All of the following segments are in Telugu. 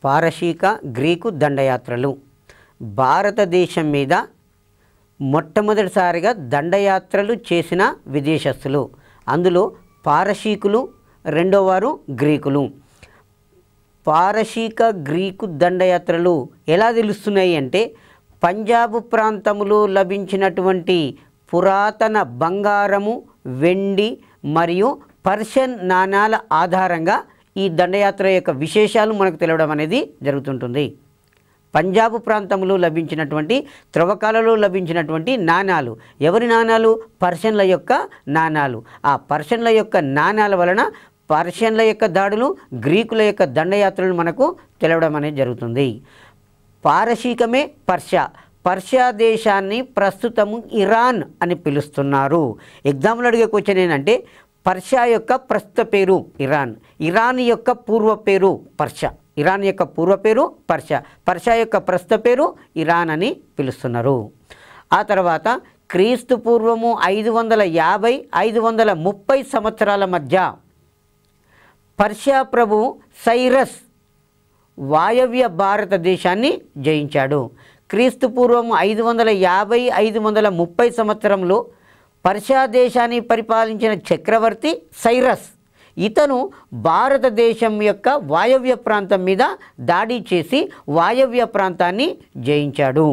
పారశీక గ్రీకు దండయాత్రలు భారతదేశం మీద మొట్టమొదటిసారిగా దండయాత్రలు చేసిన విదేశస్తులు అందులో పారశీకులు రెండో వారు గ్రీకులు పారశీక గ్రీకు దండయాత్రలు ఎలా తెలుస్తున్నాయి అంటే పంజాబ్ ప్రాంతములో లభించినటువంటి పురాతన బంగారము వెండి మరియు పర్షియన్ నాణాల ఆధారంగా ఈ దండయాత్ర యొక్క విశేషాలు మనకు తెలవడం అనేది జరుగుతుంటుంది పంజాబ్ ప్రాంతంలో లభించినటువంటి త్రవ్వకాలలో లభించినటువంటి నాణాలు ఎవరి నాణాలు పర్షియన్ల యొక్క నాణాలు ఆ పర్షియన్ల యొక్క నాణాల వలన పర్షియన్ల యొక్క దాడులు గ్రీకుల యొక్క దండయాత్రలు మనకు తెలవడం అనేది జరుగుతుంది పారశీకమే పర్షియా పర్షియా దేశాన్ని ప్రస్తుతము ఇరాన్ అని పిలుస్తున్నారు ఎగ్జామ్లో అడిగే క్వశ్చన్ ఏంటంటే పర్షియా యొక్క ప్రస్తుత పేరు ఇరాన్ ఇరాన్ యొక్క పూర్వ పేరు పర్షియా ఇరాన్ యొక్క పూర్వ పేరు పర్షియా పర్షియా యొక్క ప్రస్తుత పేరు ఇరాన్ అని పిలుస్తున్నారు ఆ తర్వాత క్రీస్తు పూర్వము ఐదు వందల యాభై ఐదు వందల ముప్పై సంవత్సరాల మధ్య పర్షియా ప్రభు సైరస్ వాయవ్య భారతదేశాన్ని జయించాడు క్రీస్తు పూర్వం ఐదు వందల యాభై ఐదు వందల ముప్పై సంవత్సరంలో పర్షియా దేశాన్ని పరిపాలించిన చక్రవర్తి సైరస్ ఇతను భారతదేశం యొక్క వాయవ్య ప్రాంతం మీద దాడి చేసి వాయవ్య ప్రాంతాన్ని జయించాడు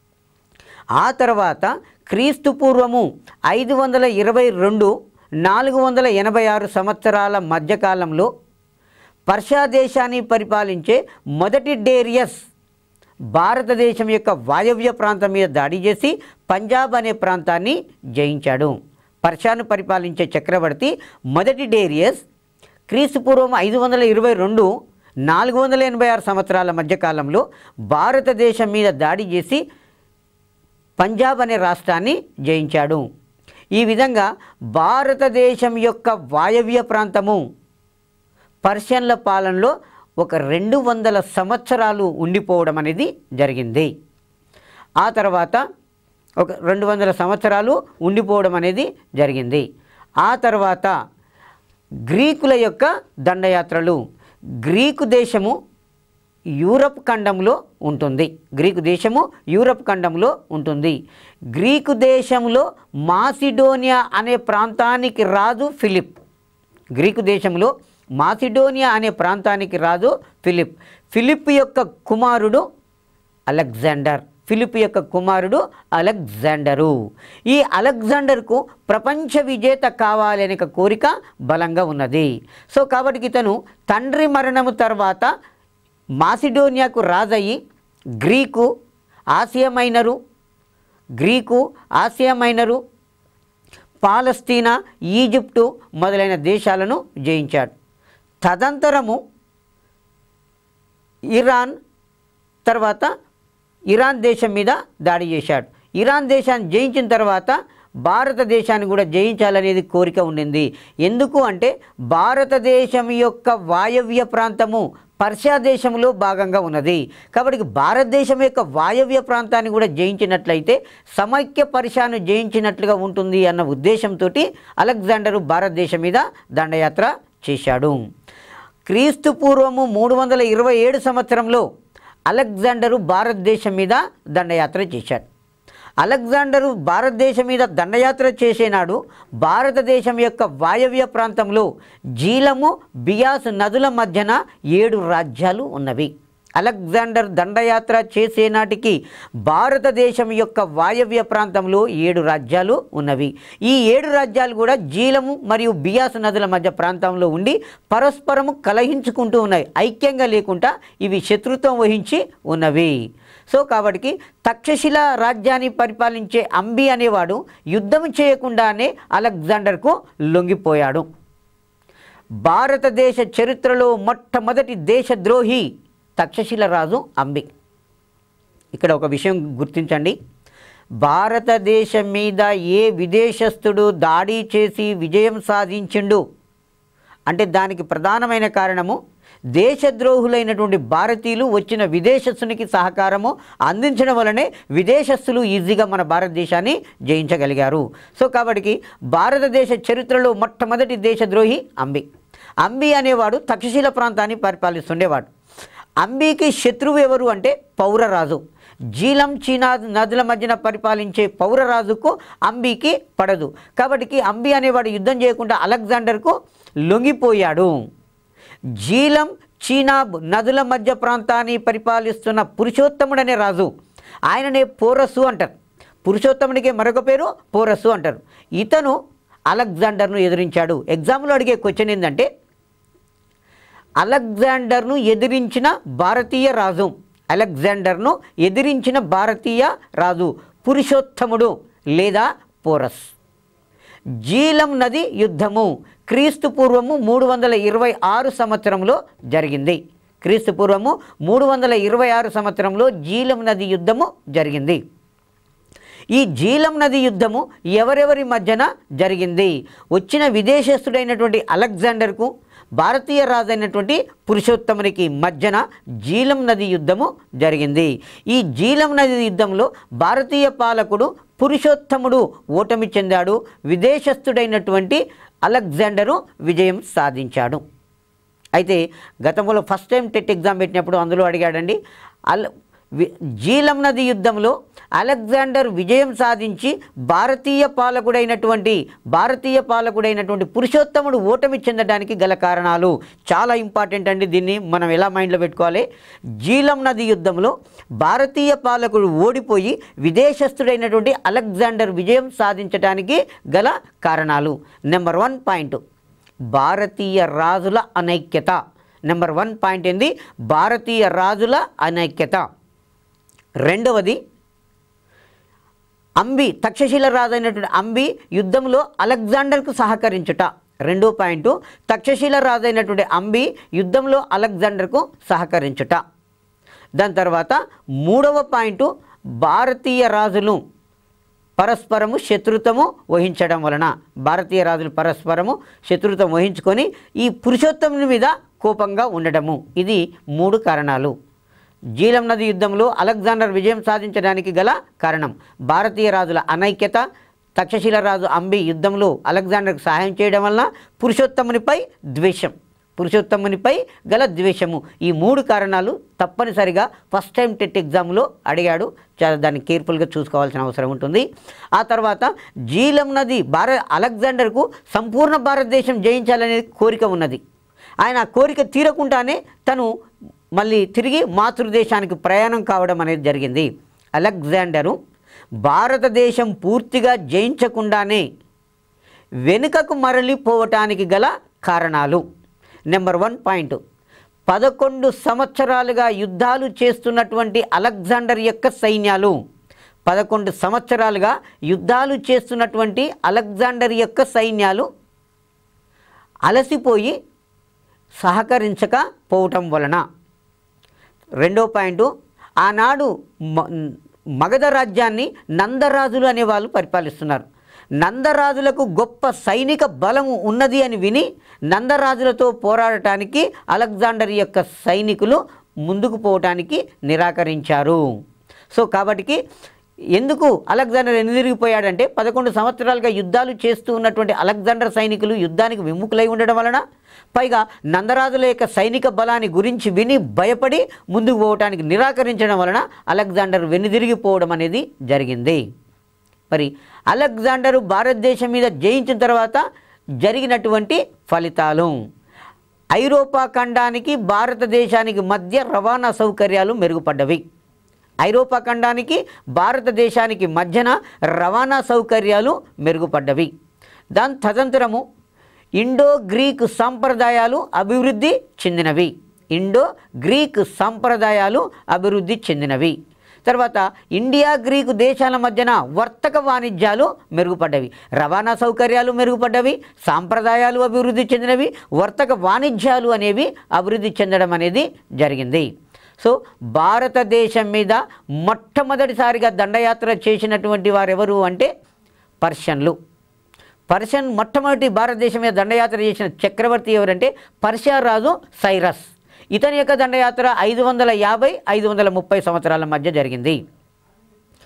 ఆ తర్వాత క్రీస్తు పూర్వము ఐదు వందల ఇరవై రెండు నాలుగు వందల ఎనభై ఆరు సంవత్సరాల మధ్యకాలంలో పర్షియా దేశాన్ని పరిపాలించే మొదటి డేరియస్ భారతదేశం యొక్క వాయవ్య ప్రాంతం మీద దాడి చేసి పంజాబ్ అనే ప్రాంతాన్ని జయించాడు పర్షియాను పరిపాలించే చక్రవర్తి మొదటి డేరియస్ క్రీస్తు పూర్వం ఐదు వందల ఇరవై రెండు నాలుగు వందల ఎనభై ఆరు సంవత్సరాల మధ్యకాలంలో భారతదేశం మీద దాడి చేసి పంజాబ్ అనే రాష్ట్రాన్ని జయించాడు ఈ విధంగా భారతదేశం యొక్క వాయవ్య ప్రాంతము పర్షియన్ల పాలనలో ఒక రెండు వందల సంవత్సరాలు ఉండిపోవడం అనేది జరిగింది ఆ తర్వాత ఒక రెండు వందల సంవత్సరాలు ఉండిపోవడం అనేది జరిగింది ఆ తర్వాత గ్రీకుల యొక్క దండయాత్రలు గ్రీకు దేశము యూరప్ ఖండంలో ఉంటుంది గ్రీకు దేశము యూరప్ ఖండంలో ఉంటుంది గ్రీకు దేశంలో మాసిడోనియా అనే ప్రాంతానికి రాజు ఫిలిప్ గ్రీకు దేశంలో మాసిడోనియా అనే ప్రాంతానికి రాజు ఫిలిప్ ఫిలిప్ యొక్క కుమారుడు అలెగ్జాండర్ ఫిలిప్ యొక్క కుమారుడు అలెగ్జాండరు ఈ అలెగ్జాండర్కు ప్రపంచ విజేత కావాలనే ఒక కోరిక బలంగా ఉన్నది సో కాబట్టి ఇతను తండ్రి మరణము తర్వాత మాసిడోనియాకు రాజయ్యి Greek Asia Minor Greek Asia Minor పాలస్తీనా ఈజిప్టు మొదలైన దేశాలను జయించాడు తదంతరము ఇరాన్ తర్వాత ఇరాన్ దేశం మీద దాడి చేశాడు ఇరాన్ దేశాన్ని జయించిన తర్వాత భారతదేశాన్ని కూడా జయించాలనేది కోరిక ఉండింది ఎందుకు అంటే భారతదేశం యొక్క వాయవ్య ప్రాంతము పర్షియా దేశంలో భాగంగా ఉన్నది కాబట్టి భారతదేశం యొక్క వాయవ్య ప్రాంతాన్ని కూడా జయించినట్లయితే సమైక్య పర్షియాను జయించినట్లుగా ఉంటుంది అన్న ఉద్దేశంతో అలెగ్జాండరు భారతదేశం మీద దండయాత్ర చేశాడు క్రీస్తు పూర్వము మూడు వందల ఇరవై ఏడు సంవత్సరంలో అలెగ్జాండరు భారతదేశం మీద దండయాత్ర చేశాడు అలెగ్జాండరు భారతదేశం మీద దండయాత్ర చేసేనాడు భారతదేశం యొక్క వాయవ్య ప్రాంతంలో జీలము బియాస్ నదుల మధ్యన ఏడు రాజ్యాలు ఉన్నవి అలెగ్జాండర్ దండయాత్ర చేసే నాటికి భారతదేశం యొక్క వాయవ్య ప్రాంతంలో ఏడు రాజ్యాలు ఉన్నవి ఈ ఏడు రాజ్యాలు కూడా జీలము మరియు బియాస్ నదుల మధ్య ప్రాంతంలో ఉండి పరస్పరము కలహించుకుంటూ ఉన్నాయి ఐక్యంగా లేకుండా ఇవి శత్రుత్వం వహించి ఉన్నవి సో కాబట్టి తక్షశిల రాజ్యాన్ని పరిపాలించే అంబి అనేవాడు యుద్ధం చేయకుండానే అలెగ్జాండర్కు లొంగిపోయాడు భారతదేశ చరిత్రలో మొట్టమొదటి దేశద్రోహి తక్షశిల రాజు అంబి ఇక్కడ ఒక విషయం గుర్తించండి భారతదేశం మీద ఏ విదేశస్థుడు దాడి చేసి విజయం సాధించిండు అంటే దానికి ప్రధానమైన కారణము దేశద్రోహులైనటువంటి భారతీయులు వచ్చిన విదేశస్తునికి సహకారము అందించడం వలనే విదేశస్తులు ఈజీగా మన భారతదేశాన్ని జయించగలిగారు సో కాబట్టి భారతదేశ చరిత్రలో మొట్టమొదటి దేశద్రోహి అంబి అంబి అనేవాడు తక్షశిల ప్రాంతాన్ని పరిపాలిస్తుండేవాడు అంబీకి శత్రువు ఎవరు అంటే పౌరరాజు జీలం చీనా నదుల మధ్యన పరిపాలించే పౌరరాజుకు అంబీకి పడదు కాబట్టి అంబి అనేవాడు యుద్ధం చేయకుండా అలెగ్జాండర్కు లొంగిపోయాడు జీలం చీనాబ్ నదుల మధ్య ప్రాంతాన్ని పరిపాలిస్తున్న పురుషోత్తముడనే రాజు ఆయననే పోరసు అంటారు పురుషోత్తముడికి మరొక పేరు పోరసు అంటారు ఇతను అలెగ్జాండర్ను ఎదిరించాడు ఎగ్జామ్లో అడిగే క్వశ్చన్ ఏంటంటే అలెగ్జాండర్ను ఎదిరించిన భారతీయ రాజు అలెగ్జాండర్ను ఎదిరించిన భారతీయ రాజు పురుషోత్తముడు లేదా పోరస్ జీలం నది యుద్ధము క్రీస్తు పూర్వము మూడు వందల ఇరవై ఆరు సంవత్సరంలో జరిగింది క్రీస్తు పూర్వము మూడు వందల ఇరవై ఆరు సంవత్సరంలో జీలం నది యుద్ధము జరిగింది ఈ జీలం నది యుద్ధము ఎవరెవరి మధ్యన జరిగింది వచ్చిన విదేశస్థుడైనటువంటి అలెగ్జాండర్కు భారతీయ రాజైనటువంటి పురుషోత్తమునికి మధ్యన జీలం నది యుద్ధము జరిగింది ఈ జీలం నది యుద్ధంలో భారతీయ పాలకుడు పురుషోత్తముడు ఓటమి చెందాడు విదేశస్థుడైనటువంటి అలెగ్జాండరు విజయం సాధించాడు అయితే గతంలో ఫస్ట్ టైం టెట్ ఎగ్జామ్ పెట్టినప్పుడు అందులో అడిగాడండి అల్ వి- జీలం నది యుద్ధంలో అలెగ్జాండర్ విజయం సాధించి భారతీయ పాలకుడైనటువంటి భారతీయ పాలకుడైనటువంటి పురుషోత్తముడు ఓటమి చెందడానికి గల కారణాలు చాలా ఇంపార్టెంట్ అండి దీన్ని మనం ఎలా మైండ్లో పెట్టుకోవాలి జీలం నది యుద్ధంలో భారతీయ పాలకుడు ఓడిపోయి విదేశస్థుడైనటువంటి అలెగ్జాండర్ విజయం సాధించడానికి గల కారణాలు నెంబర్ వన్ పాయింట్ భారతీయ రాజుల అనైక్యత నెంబర్ వన్ పాయింట్ ఏంది భారతీయ రాజుల అనైక్యత రెండవది అంబి తక్షశిల రాజు అయినటువంటి అంబి యుద్ధంలో అలెగ్జాండర్కు సహకరించుట రెండో పాయింట్ తక్షశిల రాజు అయినటువంటి అంబి యుద్ధంలో అలెగ్జాండర్కు సహకరించుట దాని తర్వాత మూడవ పాయింట్ భారతీయ రాజులు పరస్పరము శత్రుత్వము వహించడం వలన భారతీయ రాజులు పరస్పరము శత్రుత్వం వహించుకొని ఈ పురుషోత్తముని మీద కోపంగా ఉండడము ఇది మూడు కారణాలు జీలం నది యుద్ధంలో అలెగ్జాండర్ విజయం సాధించడానికి గల కారణం భారతీయ రాజుల అనైక్యత తక్షశిల రాజు అంబి యుద్ధంలో అలెగ్జాండర్కు సహాయం చేయడం వలన పురుషోత్తమునిపై ద్వేషం పురుషోత్తమునిపై గల ద్వేషము ఈ మూడు కారణాలు తప్పనిసరిగా ఫస్ట్ టైం టెట్ ఎగ్జామ్లో అడిగాడు చాలా దాన్ని కేర్ఫుల్గా చూసుకోవాల్సిన అవసరం ఉంటుంది ఆ తర్వాత జీలం నది భార అలెగ్జాండర్కు సంపూర్ణ భారతదేశం జయించాలనే కోరిక ఉన్నది ఆయన ఆ కోరిక తీరకుండానే తను మళ్ళీ తిరిగి మాతృదేశానికి ప్రయాణం కావడం అనేది జరిగింది అలెగ్జాండరు భారతదేశం పూర్తిగా జయించకుండానే వెనుకకు మరలిపోవటానికి గల కారణాలు నెంబర్ వన్ పాయింట్ పదకొండు సంవత్సరాలుగా యుద్ధాలు చేస్తున్నటువంటి అలెగ్జాండర్ యొక్క సైన్యాలు పదకొండు సంవత్సరాలుగా యుద్ధాలు చేస్తున్నటువంటి అలెగ్జాండర్ యొక్క సైన్యాలు అలసిపోయి సహకరించకపోవటం వలన రెండో పాయింట్ ఆనాడు మ- మగధ రాజ్యాన్ని నందరాజులు అనే వాళ్ళు పరిపాలిస్తున్నారు నందరాజులకు గొప్ప సైనిక బలము ఉన్నది అని విని నందరాజులతో పోరాడటానికి అలెగ్జాండర్ యొక్క సైనికులు ముందుకు పోవటానికి నిరాకరించారు సో కాబట్టి ఎందుకు అలెగ్జాండర్ ఎనిదిరిగిపోయాడంటే పదకొండు సంవత్సరాలుగా యుద్ధాలు చేస్తూ ఉన్నటువంటి అలెగ్జాండర్ సైనికులు యుద్ధానికి విముఖులై ఉండడం వలన పైగా నందరాజుల యొక్క సైనిక బలాన్ని గురించి విని భయపడి ముందుకు పోవటానికి నిరాకరించడం వలన అలెగ్జాండర్ వెనుదిరిగిపోవడం అనేది జరిగింది మరి అలెగ్జాండరు భారతదేశం మీద జయించిన తర్వాత జరిగినటువంటి ఫలితాలు ఐరోపా ఖండానికి భారతదేశానికి మధ్య రవాణా సౌకర్యాలు మెరుగుపడ్డవి ఐరోపా ఖండానికి భారతదేశానికి మధ్యన రవాణా సౌకర్యాలు మెరుగుపడ్డవి దాని తదంతరము ఇండో గ్రీక్ సాంప్రదాయాలు అభివృద్ధి చెందినవి ఇండో గ్రీక్ సాంప్రదాయాలు అభివృద్ధి చెందినవి తర్వాత ఇండియా గ్రీకు దేశాల మధ్యన వర్తక వాణిజ్యాలు మెరుగుపడ్డవి రవాణా సౌకర్యాలు మెరుగుపడ్డవి సాంప్రదాయాలు అభివృద్ధి చెందినవి వర్తక వాణిజ్యాలు అనేవి అభివృద్ధి చెందడం అనేది జరిగింది సో భారతదేశం మీద మొట్టమొదటిసారిగా దండయాత్ర చేసినటువంటి వారెవరు అంటే పర్షన్లు పర్షియన్ మొట్టమొదటి భారతదేశం మీద దండయాత్ర చేసిన చక్రవర్తి ఎవరంటే పర్షియా రాజు సైరస్ ఇతని యొక్క దండయాత్ర ఐదు వందల యాభై ఐదు వందల ముప్పై సంవత్సరాల మధ్య జరిగింది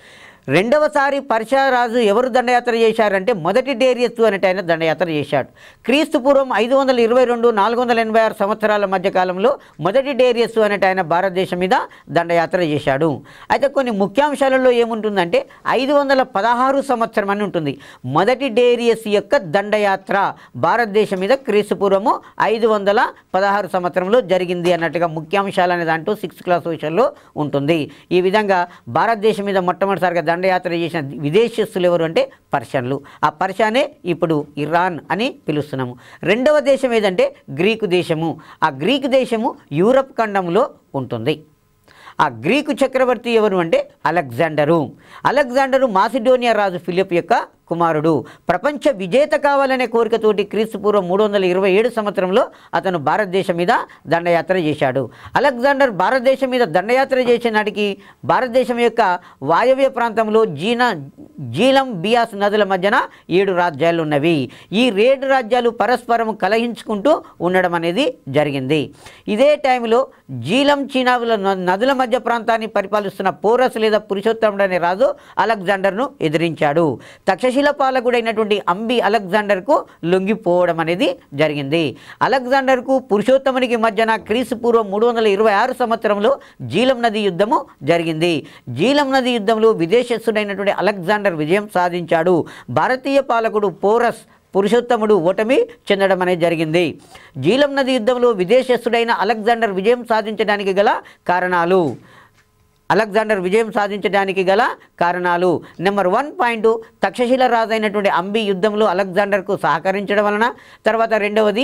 రెండవసారి పర్షారాజు ఎవరు దండయాత్ర చేశారంటే మొదటి డేరియస్ అనేట ఆయన దండయాత్ర చేశాడు క్రీస్తు పూర్వం ఐదు వందల ఇరవై రెండు నాలుగు వందల ఎనభై ఆరు సంవత్సరాల మధ్య కాలంలో మొదటి డేరియస్ అనేట ఆయన భారతదేశం మీద దండయాత్ర చేశాడు అయితే కొన్ని ముఖ్యాంశాలలో ఏముంటుందంటే ఐదు వందల పదహారు సంవత్సరం అని ఉంటుంది మొదటి డేరియస్ యొక్క దండయాత్ర భారతదేశం మీద క్రీస్తు పూర్వము ఐదు వందల పదహారు సంవత్సరంలో జరిగింది అన్నట్టుగా ముఖ్యాంశాలు అనే దాంట్లో సిక్స్త్ క్లాస్ విషయంలో ఉంటుంది ఈ విధంగా భారతదేశం మీద మొట్టమొదటిసారిగా దండయాత్ర చేసిన విదేశస్తులు ఎవరు అంటే పర్షన్లు ఆ పర్షానే ఇప్పుడు ఇరాన్ అని పిలుస్తున్నాము రెండవ దేశం ఏదంటే గ్రీకు దేశము ఆ గ్రీకు దేశము యూరప్ ఖండంలో ఉంటుంది ఆ గ్రీకు చక్రవర్తి ఎవరు అంటే అలెగ్జాండరు అలెగ్జాండరు మాసిడోనియా రాజు ఫిలిప్ యొక్క కుమారుడు ప్రపంచ విజేత కావాలనే కోరికతోటి క్రీస్తుపూర్వం మూడు వందల ఇరవై ఏడు సంవత్సరంలో అతను భారతదేశం మీద దండయాత్ర చేశాడు అలెగ్జాండర్ భారతదేశం మీద దండయాత్ర చేసే నాటికి భారతదేశం యొక్క వాయవ్య ప్రాంతంలో జీనా జీలం బియాస్ నదుల మధ్యన ఏడు రాజ్యాలు ఉన్నవి ఈ ఏడు రాజ్యాలు పరస్పరం కలహించుకుంటూ ఉండడం అనేది జరిగింది ఇదే టైంలో జీలం చీనావుల న- నదుల మధ్య ప్రాంతాన్ని పరిపాలిస్తున్న పోరస్ లేదా పురుషోత్తముడు అనే రాజు అలెగ్జాండర్ను ఎదిరించాడు తక్షశిల పాలకుడైనటువంటి అంబి అలెగ్జాండర్కు లొంగిపోవడం అనేది జరిగింది అలెగ్జాండర్కు పురుషోత్తమునికి మధ్యన క్రీస్తు పూర్వం మూడు వందల ఇరవై ఆరు సంవత్సరంలో జీలం నది యుద్ధము జరిగింది జీలం నది యుద్ధంలో విదేశస్థుడైనటువంటి అలెగ్జాండర్ విజయం సాధించాడు భారతీయ పాలకుడు పోరస్ పురుషోత్తముడు ఓటమి చెందడం అనేది జరిగింది జీలం నది యుద్ధంలో విదేశస్థుడైన అలెగ్జాండర్ విజయం సాధించడానికి గల కారణాలు అలెగ్జాండర్ విజయం సాధించడానికి గల కారణాలు నెంబర్ వన్ పాయింట్ తక్షశిల రాజు అయినటువంటి అంబి యుద్ధంలో అలెగ్జాండర్కు సహకరించడం వలన తర్వాత రెండవది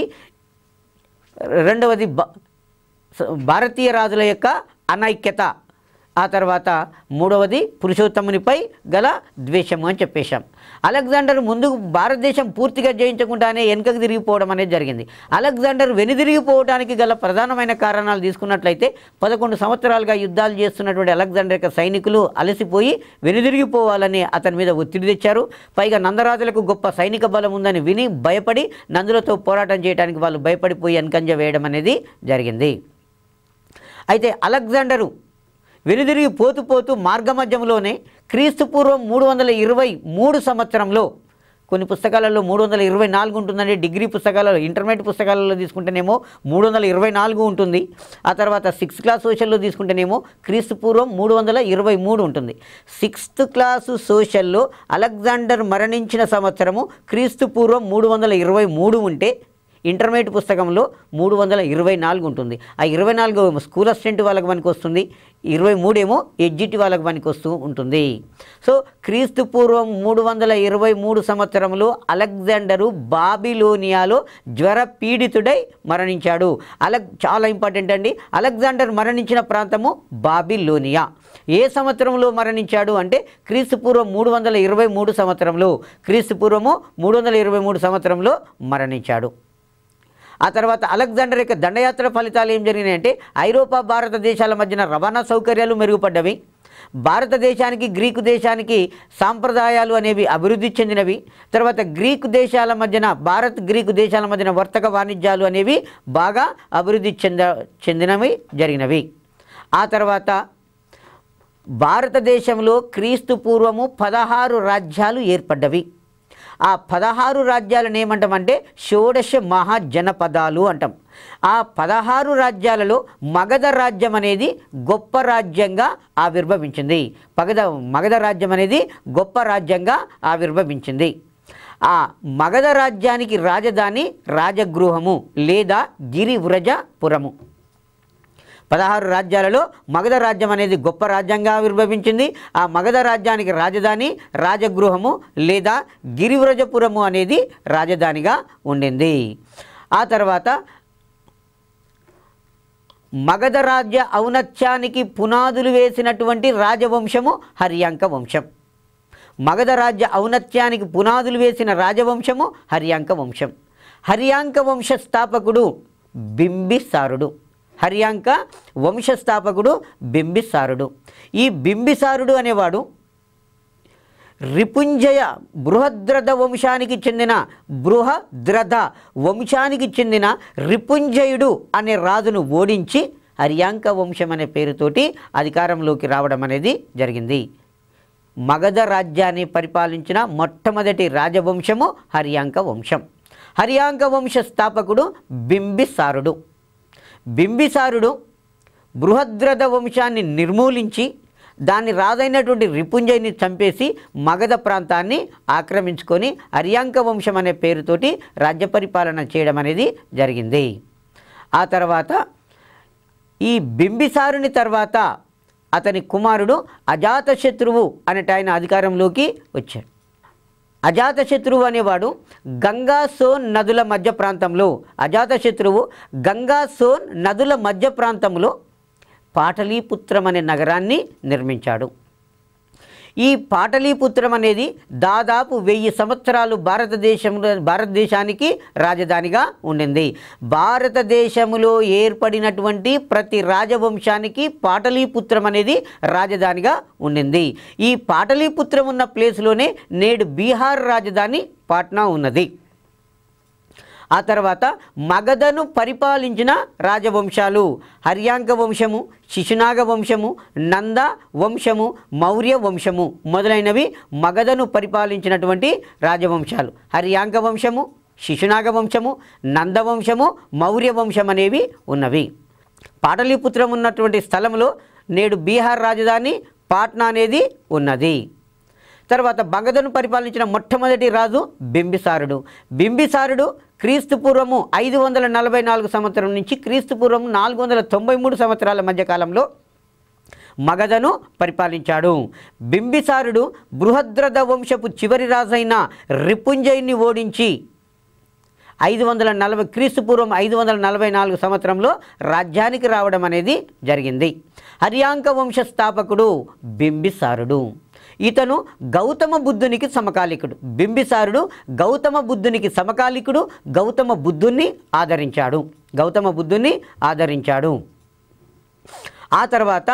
రెండవది భా- స- భారతీయ రాజుల యొక్క అనైక్యత ఆ తర్వాత మూడవది పురుషోత్తమునిపై గల ద్వేషము అని చెప్పేశాం అలెగ్జాండర్ ముందు భారతదేశం పూర్తిగా జయించకుండానే వెనుకకు తిరిగిపోవడం అనేది జరిగింది అలెగ్జాండర్ వెనుదిరిగిపోవడానికి గల ప్రధానమైన కారణాలు తీసుకున్నట్లయితే పదకొండు సంవత్సరాలుగా యుద్ధాలు చేస్తున్నటువంటి అలెగ్జాండర్ యొక్క సైనికులు అలసిపోయి వెనుదిరిగిపోవాలని అతని మీద ఒత్తిడి తెచ్చారు పైగా నందరాజులకు గొప్ప సైనిక బలం ఉందని విని భయపడి నందులతో పోరాటం చేయడానికి వాళ్ళు భయపడిపోయి వెనకంజ వేయడం అనేది జరిగింది అయితే అలెగ్జాండరు వెనుదిరిగి పోతూ పోతూ మార్గమధ్యంలోనే క్రీస్తు పూర్వం మూడు వందల ఇరవై మూడు సంవత్సరంలో కొన్ని పుస్తకాలలో మూడు వందల ఇరవై నాలుగు ఉంటుందండి డిగ్రీ పుస్తకాలలో ఇంటర్మీడియట్ పుస్తకాలలో తీసుకుంటేనేమో మూడు వందల ఇరవై నాలుగు ఉంటుంది ఆ తర్వాత సిక్స్త్ క్లాస్ సోషల్లో తీసుకుంటేనేమో క్రీస్తు పూర్వం మూడు వందల ఇరవై మూడు ఉంటుంది సిక్స్త్ క్లాసు సోషల్లో అలెగ్జాండర్ మరణించిన సంవత్సరము క్రీస్తు పూర్వం మూడు వందల ఇరవై మూడు ఉంటే ఇంటర్మీడియట్ పుస్తకంలో మూడు వందల ఇరవై నాలుగు ఉంటుంది ఆ ఇరవై నాలుగు ఏమో స్కూల్ అసిస్టెంట్ వాళ్ళకి పనికి వస్తుంది ఇరవై మూడేమో ఎడ్జిటి వాళ్ళకి పనికి వస్తూ ఉంటుంది సో క్రీస్తు పూర్వం మూడు వందల ఇరవై మూడు సంవత్సరంలో అలెగ్జాండరు బాబిలోనియాలో జ్వర పీడితుడై మరణించాడు అలెగ్ చాలా ఇంపార్టెంట్ అండి అలెగ్జాండర్ మరణించిన ప్రాంతము బాబిలోనియా ఏ సంవత్సరంలో మరణించాడు అంటే క్రీస్తు పూర్వం మూడు వందల ఇరవై మూడు సంవత్సరంలో క్రీస్తు పూర్వము మూడు వందల ఇరవై మూడు సంవత్సరంలో మరణించాడు ఆ తర్వాత అలెగ్జాండర్ యొక్క దండయాత్ర ఫలితాలు ఏం జరిగినాయంటే ఐరోపా భారతదేశాల మధ్యన రవాణా సౌకర్యాలు మెరుగుపడ్డవి భారతదేశానికి గ్రీకు దేశానికి సాంప్రదాయాలు అనేవి అభివృద్ధి చెందినవి తర్వాత గ్రీకు దేశాల మధ్యన భారత్ గ్రీకు దేశాల మధ్యన వర్తక వాణిజ్యాలు అనేవి బాగా అభివృద్ధి చెంద చెందినవి జరిగినవి ఆ తర్వాత భారతదేశంలో క్రీస్తు పూర్వము పదహారు రాజ్యాలు ఏర్పడ్డవి ఆ పదహారు రాజ్యాలను ఏమంటామంటే షోడశ మహాజనపదాలు అంటాం ఆ పదహారు రాజ్యాలలో మగధ రాజ్యం అనేది గొప్ప రాజ్యంగా ఆవిర్భవించింది పగధ మగధ రాజ్యం అనేది గొప్ప రాజ్యంగా ఆవిర్భవించింది ఆ మగధ రాజ్యానికి రాజధాని రాజగృహము లేదా గిరివ్రజపురము పదహారు రాజ్యాలలో మగధ రాజ్యం అనేది గొప్ప రాజ్యంగా ఆవిర్భవించింది ఆ మగధ రాజ్యానికి రాజధాని రాజగృహము లేదా గిరివ్రజపురము అనేది రాజధానిగా ఉండింది ఆ తర్వాత మగధ రాజ్య ఔన్నత్యానికి పునాదులు వేసినటువంటి రాజవంశము హర్యాంక వంశం మగధ రాజ్య ఔన్నత్యానికి పునాదులు వేసిన రాజవంశము హర్యాంక వంశం హర్యాంక వంశ స్థాపకుడు బింబిసారుడు హర్యాంక వంశస్థాపకుడు బింబిసారుడు ఈ బింబిసారుడు అనేవాడు రిపుంజయ బృహద్రథ వంశానికి చెందిన బృహద్రథ వంశానికి చెందిన రిపుంజయుడు అనే రాజును ఓడించి హర్యాంక వంశం అనే పేరుతోటి అధికారంలోకి రావడం అనేది జరిగింది మగధ రాజ్యాన్ని పరిపాలించిన మొట్టమొదటి రాజవంశము హర్యాంక వంశం హర్యాంక వంశ స్థాపకుడు బింబిసారుడు బింబిసారుడు బృహద్రథ వంశాన్ని నిర్మూలించి దాన్ని రాజైనటువంటి రిపుంజయ్ని చంపేసి మగధ ప్రాంతాన్ని ఆక్రమించుకొని అర్యాంక వంశం అనే పేరుతోటి రాజ్య పరిపాలన చేయడం అనేది జరిగింది ఆ తర్వాత ఈ బింబిసారుని తర్వాత అతని కుమారుడు అజాతశత్రువు అనేట ఆయన అధికారంలోకి వచ్చాడు అజాతశత్రువు అనేవాడు గంగా సోన్ నదుల మధ్య ప్రాంతంలో అజాతశత్రువు గంగా సోన్ నదుల మధ్య ప్రాంతంలో పాటలీపుత్రం అనే నగరాన్ని నిర్మించాడు ఈ పాటలీపుత్రం అనేది దాదాపు వెయ్యి సంవత్సరాలు భారతదేశంలో భారతదేశానికి రాజధానిగా ఉండింది భారతదేశంలో ఏర్పడినటువంటి ప్రతి రాజవంశానికి పాటలీపుత్రం అనేది రాజధానిగా ఉండింది ఈ పాటలీపుత్రం ఉన్న ప్లేస్లోనే నేడు బీహార్ రాజధాని పాట్నా ఉన్నది ఆ తర్వాత మగధను పరిపాలించిన రాజవంశాలు హర్యాంక వంశము శిశునాగ వంశము నంద వంశము మౌర్య వంశము మొదలైనవి మగధను పరిపాలించినటువంటి రాజవంశాలు హర్యాంక వంశము శిశునాగ వంశము నందవంశము మౌర్య వంశం అనేవి ఉన్నవి పాటలీపుత్రం ఉన్నటువంటి స్థలంలో నేడు బీహార్ రాజధాని పాట్నా అనేది ఉన్నది తర్వాత మగధను పరిపాలించిన మొట్టమొదటి రాజు బింబిసారుడు బింబిసారుడు క్రీస్తు పూర్వము ఐదు వందల నలభై నాలుగు సంవత్సరం నుంచి క్రీస్తు పూర్వము నాలుగు వందల తొంభై మూడు సంవత్సరాల మధ్య కాలంలో మగధను పరిపాలించాడు బింబిసారుడు బృహద్రథ వంశపు చివరి రాజైన రిపుంజయుని ఓడించి ఐదు వందల నలభై క్రీస్తు పూర్వం ఐదు వందల నలభై నాలుగు సంవత్సరంలో రాజ్యానికి రావడం అనేది జరిగింది హర్యాంక వంశ స్థాపకుడు బింబిసారుడు ఇతను గౌతమ బుద్ధునికి సమకాలికుడు బింబిసారుడు గౌతమ బుద్ధునికి సమకాలికుడు గౌతమ బుద్ధుణ్ణి ఆదరించాడు గౌతమ బుద్ధుణ్ణి ఆదరించాడు ఆ తర్వాత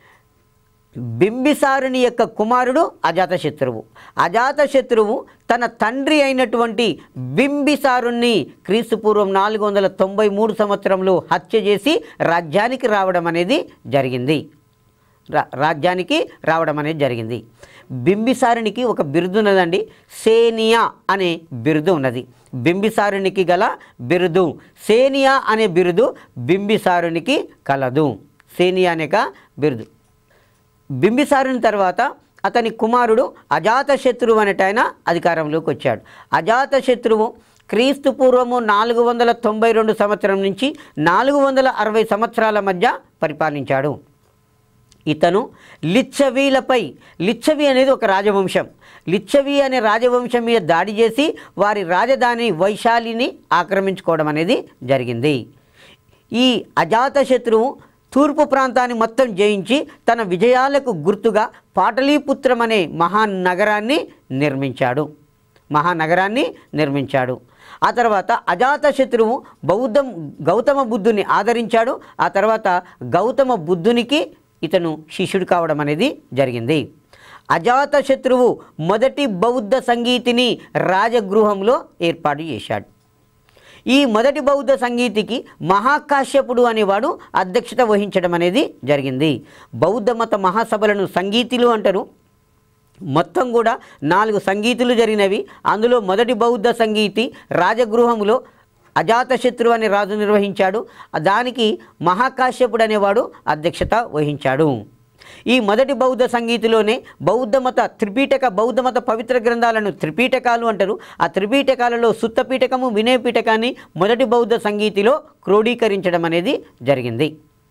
బింబిసారుని యొక్క కుమారుడు అజాతశత్రువు అజాతశత్రువు తన తండ్రి అయినటువంటి బింబిసారుణ్ణి క్రీస్తుపూర్వం నాలుగు వందల తొంభై మూడు సంవత్సరంలో హత్య చేసి రాజ్యానికి రావడం అనేది జరిగింది రా రాజ్యానికి రావడం అనేది జరిగింది బింబిసారునికి ఒక బిరుదు ఉన్నదండి సేనియా అనే బిరుదు ఉన్నది బింబిసారునికి గల బిరుదు సేనియా అనే బిరుదు బింబిసారునికి కలదు సేనియా అనే ఒక బిరుదు బింబిసారుని తర్వాత అతని కుమారుడు అజాతశత్రువు అనేట ఆయన అధికారంలోకి వచ్చాడు అజాతశత్రువు క్రీస్తు పూర్వము నాలుగు వందల తొంభై రెండు సంవత్సరం నుంచి నాలుగు వందల అరవై సంవత్సరాల మధ్య పరిపాలించాడు ఇతను లిచ్చవీలపై లిచ్చవి అనేది ఒక రాజవంశం లిచ్చవి అనే రాజవంశం మీద దాడి చేసి వారి రాజధాని వైశాలిని ఆక్రమించుకోవడం అనేది జరిగింది ఈ అజాతశత్రువు తూర్పు ప్రాంతాన్ని మొత్తం జయించి తన విజయాలకు గుర్తుగా పాటలీపుత్రం అనే మహానగరాన్ని నిర్మించాడు మహానగరాన్ని నిర్మించాడు ఆ తర్వాత అజాతశత్రువు బౌద్ధం గౌతమ బుద్ధుని ఆదరించాడు ఆ తర్వాత గౌతమ బుద్ధునికి ఇతను శిష్యుడు కావడం అనేది జరిగింది అజాతశత్రువు మొదటి బౌద్ధ సంగీతిని రాజగృహంలో ఏర్పాటు చేశాడు ఈ మొదటి బౌద్ధ సంగీతికి మహాకాశ్యపుడు అనేవాడు అధ్యక్షత వహించడం అనేది జరిగింది బౌద్ధ మత మహాసభలను సంగీతులు అంటారు మొత్తం కూడా నాలుగు సంగీతులు జరిగినవి అందులో మొదటి బౌద్ధ సంగీతి రాజగృహంలో అజాతశత్రు అనే రాజు నిర్వహించాడు దానికి మహాకాశ్యపుడు అనేవాడు అధ్యక్షత వహించాడు ఈ మొదటి బౌద్ధ సంగీతిలోనే బౌద్ధ మత త్రిపీటక బౌద్ధ మత పవిత్ర గ్రంథాలను త్రిపీటకాలు అంటారు ఆ త్రిపీటకాలలో సుత్తపీఠకము వినయపీఠకాన్ని మొదటి బౌద్ధ సంగీతిలో క్రోడీకరించడం అనేది జరిగింది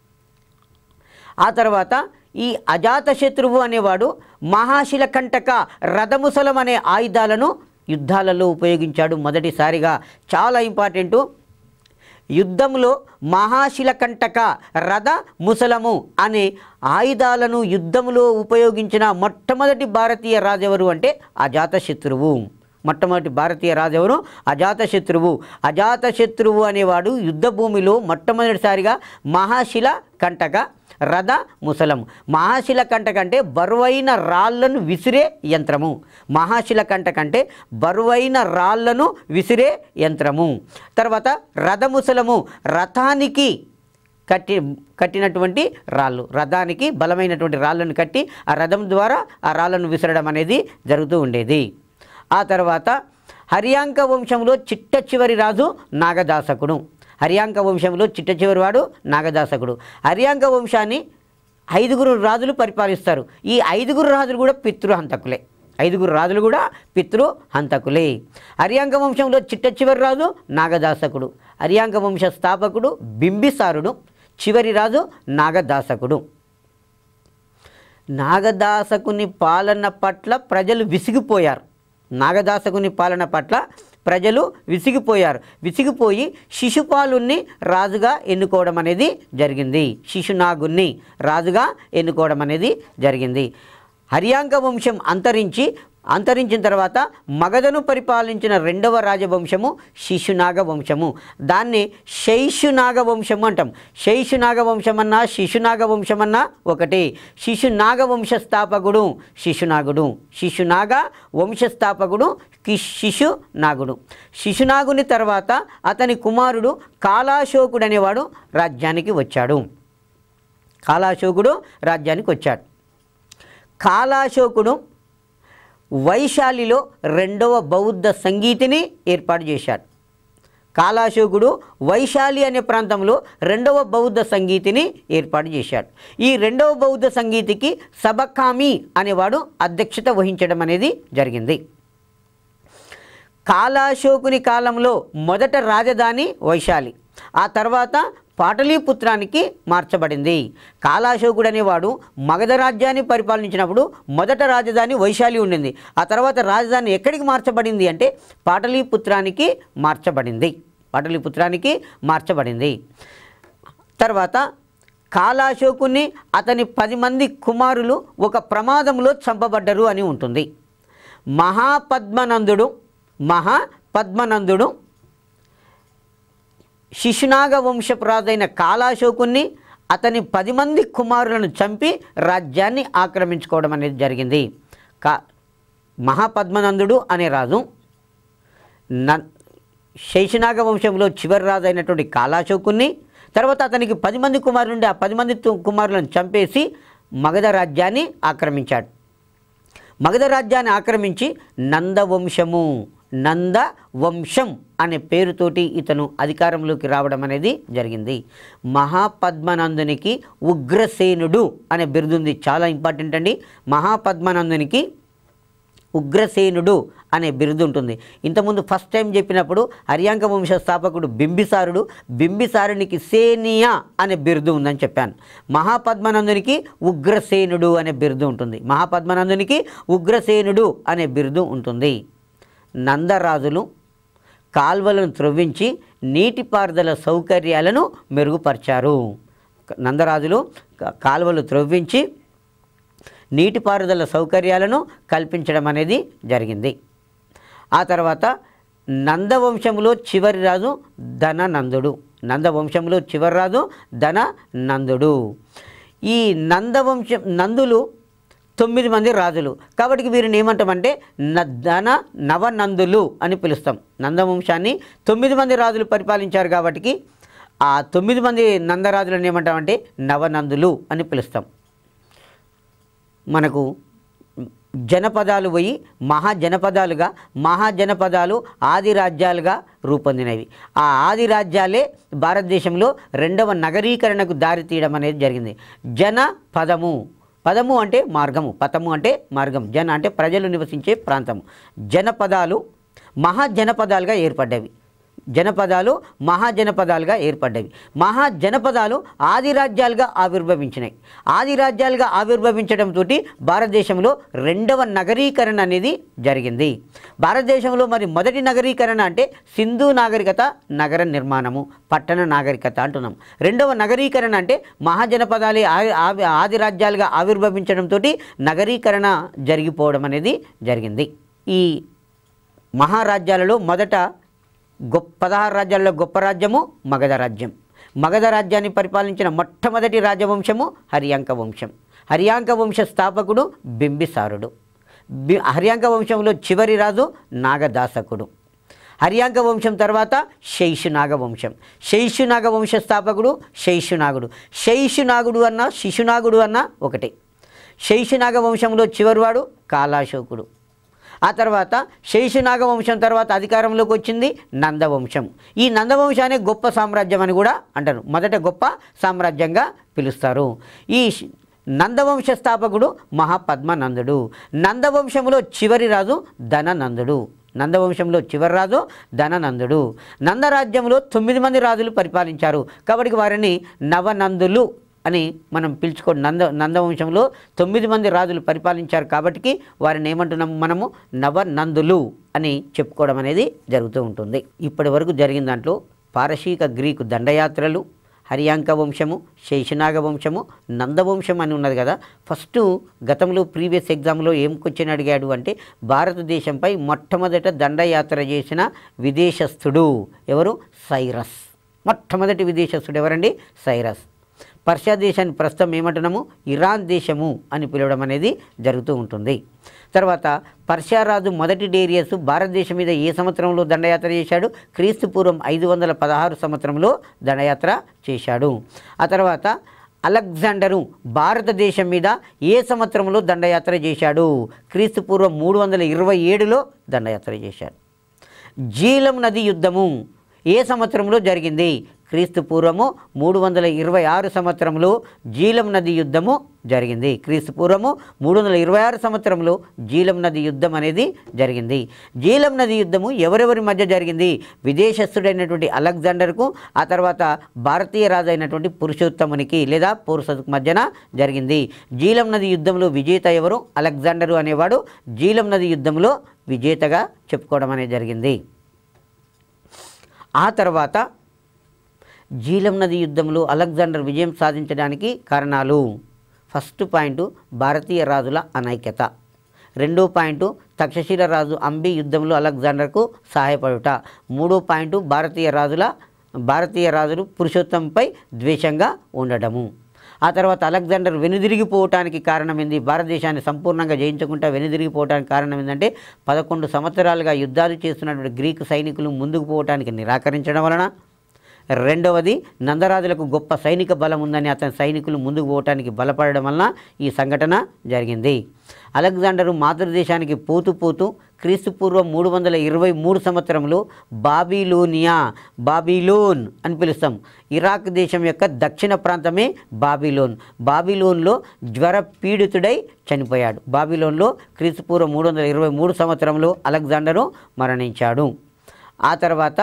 ఆ తర్వాత ఈ అజాతశత్రువు అనేవాడు మహాశిల కంటక రథముసలం అనే ఆయుధాలను యుద్ధాలలో ఉపయోగించాడు మొదటిసారిగా చాలా ఇంపార్టెంటు యుద్ధంలో మహాశిల కంటక రథ ముసలము అనే ఆయుధాలను యుద్ధంలో ఉపయోగించిన మొట్టమొదటి భారతీయ రాజెవరు అంటే అజాతశత్రువు మొట్టమొదటి భారతీయ రాజెవరు అజాతశత్రువు అజాతశత్రువు అనేవాడు యుద్ధ భూమిలో మొట్టమొదటిసారిగా మహాశిల కంటక రథ ముసలం మహాశిల కంట కంటే బరువైన రాళ్లను విసిరే యంత్రము మహాశిల కంట కంటే బరువైన రాళ్లను విసిరే యంత్రము తర్వాత రథముసలము రథానికి కట్టి కట్టినటువంటి రాళ్ళు రథానికి బలమైనటువంటి రాళ్ళను కట్టి ఆ రథం ద్వారా ఆ రాళ్ళను విసరడం అనేది జరుగుతూ ఉండేది ఆ తర్వాత హరియాంక వంశంలో చిట్ట చివరి రాజు నాగదాసకుడు హరియాంక వంశంలో చిట్ట చివరి వాడు నాగదాసకుడు హరియాంక వంశాన్ని ఐదుగురు రాజులు పరిపాలిస్తారు ఈ ఐదుగురు రాజులు కూడా పితృహంతకులే ఐదుగురు రాజులు కూడా పితృ హంతకులే హరియాంక వంశంలో చిట్ట చివరి రాజు నాగదాసకుడు హరియాంక వంశ స్థాపకుడు బింబిసారుడు చివరి రాజు నాగదాసకుడు నాగదాసకుని పాలన పట్ల ప్రజలు విసిగిపోయారు నాగదాసకుని పాలన పట్ల ప్రజలు విసిగిపోయారు విసిగిపోయి శిశుపాలుని రాజుగా ఎన్నుకోవడం అనేది జరిగింది శిశునాగుని రాజుగా ఎన్నుకోవడం అనేది జరిగింది హరియాంక వంశం అంతరించి అంతరించిన తర్వాత మగధను పరిపాలించిన రెండవ రాజవంశము శిశునాగ వంశము దాన్ని శైశునాగ వంశము అంటాం శైశునాగ వంశమన్నా శిశునాగ వంశమన్నా ఒకటే శిశునాగ వంశ స్థాపకుడు శిశునాగుడు శిశునాగ వంశ స్థాపకుడు కి- శిశునాగుడు శిశునాగుని తర్వాత అతని కుమారుడు కాలాశోకుడు అనేవాడు రాజ్యానికి వచ్చాడు కాలాశోకుడు రాజ్యానికి వచ్చాడు కాలాశోకుడు వైశాలిలో రెండవ బౌద్ధ సంగీతిని ఏర్పాటు చేశాడు కాలాశోకుడు వైశాలి అనే ప్రాంతంలో రెండవ బౌద్ధ సంగీతిని ఏర్పాటు చేశాడు ఈ రెండవ బౌద్ధ సంగీతికి సబకామి అనేవాడు అధ్యక్షత వహించడం అనేది జరిగింది కాలాశోకుని కాలంలో మొదట రాజధాని వైశాలి ఆ తర్వాత పాటలీపుత్రానికి మార్చబడింది కాలాశోకుడు అనేవాడు మగధ రాజ్యాన్ని పరిపాలించినప్పుడు మొదట రాజధాని వైశాలి ఉండింది ఆ తర్వాత రాజధాని ఎక్కడికి మార్చబడింది అంటే పాటలీపుత్రానికి మార్చబడింది పాటలీపుత్రానికి మార్చబడింది తర్వాత కాలాశోకుని అతని పది మంది కుమారులు ఒక ప్రమాదంలో చంపబడ్డరు అని ఉంటుంది మహాపద్మనందుడు మహాపద్మనందుడు శిశునాగ వంశపు రాజైన కాలాశోకుని అతని పది మంది కుమారులను చంపి రాజ్యాన్ని ఆక్రమించుకోవడం అనేది జరిగింది కా మహాపద్మనందుడు అనే రాజు న శైశనాగ వంశంలో చివరి రాజు అయినటువంటి కాలాశోకుని తర్వాత అతనికి పది మంది కుమారులు ఉండి ఆ పది మంది తు- కుమారులను చంపేసి మగధ రాజ్యాన్ని ఆక్రమించాడు మగధ రాజ్యాన్ని ఆక్రమించి నందవంశము నంద వంశం అనే పేరుతోటి ఇతను అధికారంలోకి రావడం అనేది జరిగింది మహాపద్మనందునికి ఉగ్రసేనుడు అనే బిరుదుంది చాలా ఇంపార్టెంట్ అండి మహాపద్మనందునికి ఉగ్రసేనుడు అనే బిరుదు ఉంటుంది ఇంతకుముందు ఫస్ట్ టైం చెప్పినప్పుడు హరియాంక వంశ స్థాపకుడు బింబిసారుడు బింబిసారునికి సేనియా అనే బిరుదు ఉందని చెప్పాను మహాపద్మనందునికి ఉగ్రసేనుడు అనే బిరుదు ఉంటుంది మహాపద్మనందునికి ఉగ్రసేనుడు అనే బిరుదు ఉంటుంది నందరాజులు కాల్వలను త్రవ్వించి నీటిపారుదల సౌకర్యాలను మెరుగుపరిచారు నందరాజులు కా- కాలువలు త్రవ్వించి నీటిపారుదల సౌకర్యాలను కల్పించడం అనేది జరిగింది ఆ తర్వాత నందవంశంలో చివరి రాజు ధననందుడు నందవంశంలో చివరి రాజు ధననందుడు ఈ నందవంశం నందులు తొమ్మిది మంది రాజులు కాబట్టి వీరిని ఏమంటామంటే న ధన నవనందులు అని పిలుస్తాం నందవంశాన్ని తొమ్మిది మంది రాజులు పరిపాలించారు కాబట్టి ఆ తొమ్మిది మంది నందరాజులను ఏమంటామంటే నవనందులు అని పిలుస్తాం మనకు జనపదాలు పోయి మహాజనపదాలుగా మహాజనపదాలు ఆది రాజ్యాలుగా రూపొందినవి ఆ ఆది రాజ్యాలే భారతదేశంలో రెండవ నగరీకరణకు దారితీయడం అనేది జరిగింది జన పదము పదము అంటే మార్గము పదము అంటే మార్గం జన అంటే ప్రజలు నివసించే ప్రాంతము జనపదాలు మహాజనపదాలుగా ఏర్పడ్డవి జనపదాలు మహాజనపదాలుగా ఏర్పడ్డవి మహాజనపదాలు ఆది రాజ్యాలుగా ఆవిర్భవించినాయి ఆది రాజ్యాలుగా ఆవిర్భవించడంతో భారతదేశంలో రెండవ నగరీకరణ అనేది జరిగింది భారతదేశంలో మరి మొదటి నగరీకరణ అంటే సింధు నాగరికత నగర నిర్మాణము పట్టణ నాగరికత అంటున్నాం రెండవ నగరీకరణ అంటే మహాజనపదాలే ఆ- ఆవి- ఆది రాజ్యాలుగా ఆవిర్భవించడంతో నగరీకరణ జరిగిపోవడం అనేది జరిగింది ఈ మహారాజ్యాలలో మొదట గొప్ప పదహారు రాజ్యాల్లో గొప్ప రాజ్యము మగధ రాజ్యం మగధ రాజ్యాన్ని పరిపాలించిన మొట్టమొదటి రాజవంశము హరియాంక వంశం హరియాంక వంశ స్థాపకుడు బింబిసారుడు బి హరియాంక వంశంలో చివరి రాజు నాగదాసకుడు హర్యాంక వంశం తర్వాత శైషునాగ వంశం శైషునాగ వంశ స్థాపకుడు శైషునాగుడు శైషునాగుడు అన్న శిశునాగుడు అన్న ఒకటే శైషునాగ వంశంలో చివరివాడు కాలాశోకుడు ఆ తర్వాత శైషునాగ వంశం తర్వాత అధికారంలోకి వచ్చింది నందవంశం ఈ నందవంశాన్ని గొప్ప సామ్రాజ్యం అని కూడా అంటారు మొదట గొప్ప సామ్రాజ్యంగా పిలుస్తారు ఈ శ్- నందవంశ స్థాపకుడు మహాపద్మనందుడు నందవంశంలో చివరి రాజు ధననందుడు నందవంశంలో చివరి రాజు ధననందుడు నందరాజ్యంలో తొమ్మిది మంది రాజులు పరిపాలించారు కాబట్టి వారిని నవనందులు అని మనం పిలుచుకో నంద నందవంశంలో తొమ్మిది మంది రాజులు పరిపాలించారు కాబట్టి వారిని ఏమంటున్నాము మనము నవనందులు అని చెప్పుకోవడం అనేది జరుగుతూ ఉంటుంది ఇప్పటి వరకు జరిగిన దాంట్లో పారసీక గ్రీకు దండయాత్రలు హరియాంక వంశము శేషనాగ వంశము నందవంశం అని ఉన్నది కదా ఫస్ట్ గతంలో ప్రీవియస్ ఎగ్జామ్లో ఏం క్వశ్చన్ అడిగాడు అంటే భారతదేశంపై మొట్టమొదట దండయాత్ర చేసిన విదేశస్థుడు ఎవరు సైరస్ మొట్టమొదటి విదేశస్థుడు ఎవరండి సైరస్ పర్షియా దేశాన్ని ప్రస్తుతం ఏమంటున్నాము ఇరాన్ దేశము అని పిలవడం అనేది జరుగుతూ ఉంటుంది తర్వాత పర్షియా రాజు మొదటి డేరియస్ భారతదేశం మీద ఏ సంవత్సరంలో దండయాత్ర చేశాడు క్రీస్తు పూర్వం ఐదు వందల పదహారు సంవత్సరంలో దండయాత్ర చేశాడు ఆ తర్వాత అలెగ్జాండరు భారతదేశం మీద ఏ సంవత్సరంలో దండయాత్ర చేశాడు క్రీస్తు పూర్వం మూడు వందల ఇరవై ఏడులో దండయాత్ర చేశాడు జీలం నది యుద్ధము ఏ సంవత్సరంలో జరిగింది క్రీస్తు పూర్వము మూడు వందల ఇరవై ఆరు సంవత్సరంలో జీలం నది యుద్ధము జరిగింది క్రీస్తు పూర్వము మూడు వందల ఇరవై ఆరు సంవత్సరంలో జీలం నది యుద్ధం అనేది జరిగింది జీలం నది యుద్ధము ఎవరెవరి మధ్య జరిగింది విదేశస్థుడైనటువంటి అలెగ్జాండర్కు ఆ తర్వాత భారతీయ రాజు అయినటువంటి పురుషోత్తమునికి లేదా పౌరుషకు మధ్యన జరిగింది జీలం నది యుద్ధంలో విజేత ఎవరు అలెగ్జాండరు అనేవాడు జీలం నది యుద్ధంలో విజేతగా చెప్పుకోవడం అనేది జరిగింది ఆ తర్వాత జీలం నది యుద్ధంలో అలెగ్జాండర్ విజయం సాధించడానికి కారణాలు ఫస్ట్ పాయింట్ భారతీయ రాజుల అనైక్యత రెండో పాయింట్ తక్షశిల రాజు అంబి యుద్ధంలో అలెగ్జాండర్కు సహాయపడుట మూడో పాయింట్ భారతీయ రాజుల భారతీయ రాజులు పురుషోత్తంపై ద్వేషంగా ఉండడము ఆ తర్వాత అలెగ్జాండర్ వెనుదిరిగిపోవటానికి కారణం ఏంది భారతదేశాన్ని సంపూర్ణంగా జయించకుండా వెనుదిరిగిపోవటానికి కారణం ఏంటంటే పదకొండు సంవత్సరాలుగా యుద్ధాలు చేస్తున్నటువంటి గ్రీకు సైనికులు ముందుకు పోవటానికి నిరాకరించడం వలన రెండవది నందరాజులకు గొప్ప సైనిక బలం ఉందని అతని సైనికులు ముందుకు పోవటానికి బలపడడం వలన ఈ సంఘటన జరిగింది అలెగ్జాండరు మాతృదేశానికి పోతూ పోతూ క్రీస్తు పూర్వం మూడు వందల ఇరవై మూడు సంవత్సరంలో బాబిలోనియా బాబిలోన్ అని పిలుస్తాం ఇరాక్ దేశం యొక్క దక్షిణ ప్రాంతమే బాబిలోన్ బాబిలోన్లో జ్వర పీడితుడై చనిపోయాడు బాబిలోన్లో క్రీస్తు పూర్వం మూడు వందల ఇరవై మూడు సంవత్సరంలో అలెగ్జాండరు మరణించాడు ఆ తర్వాత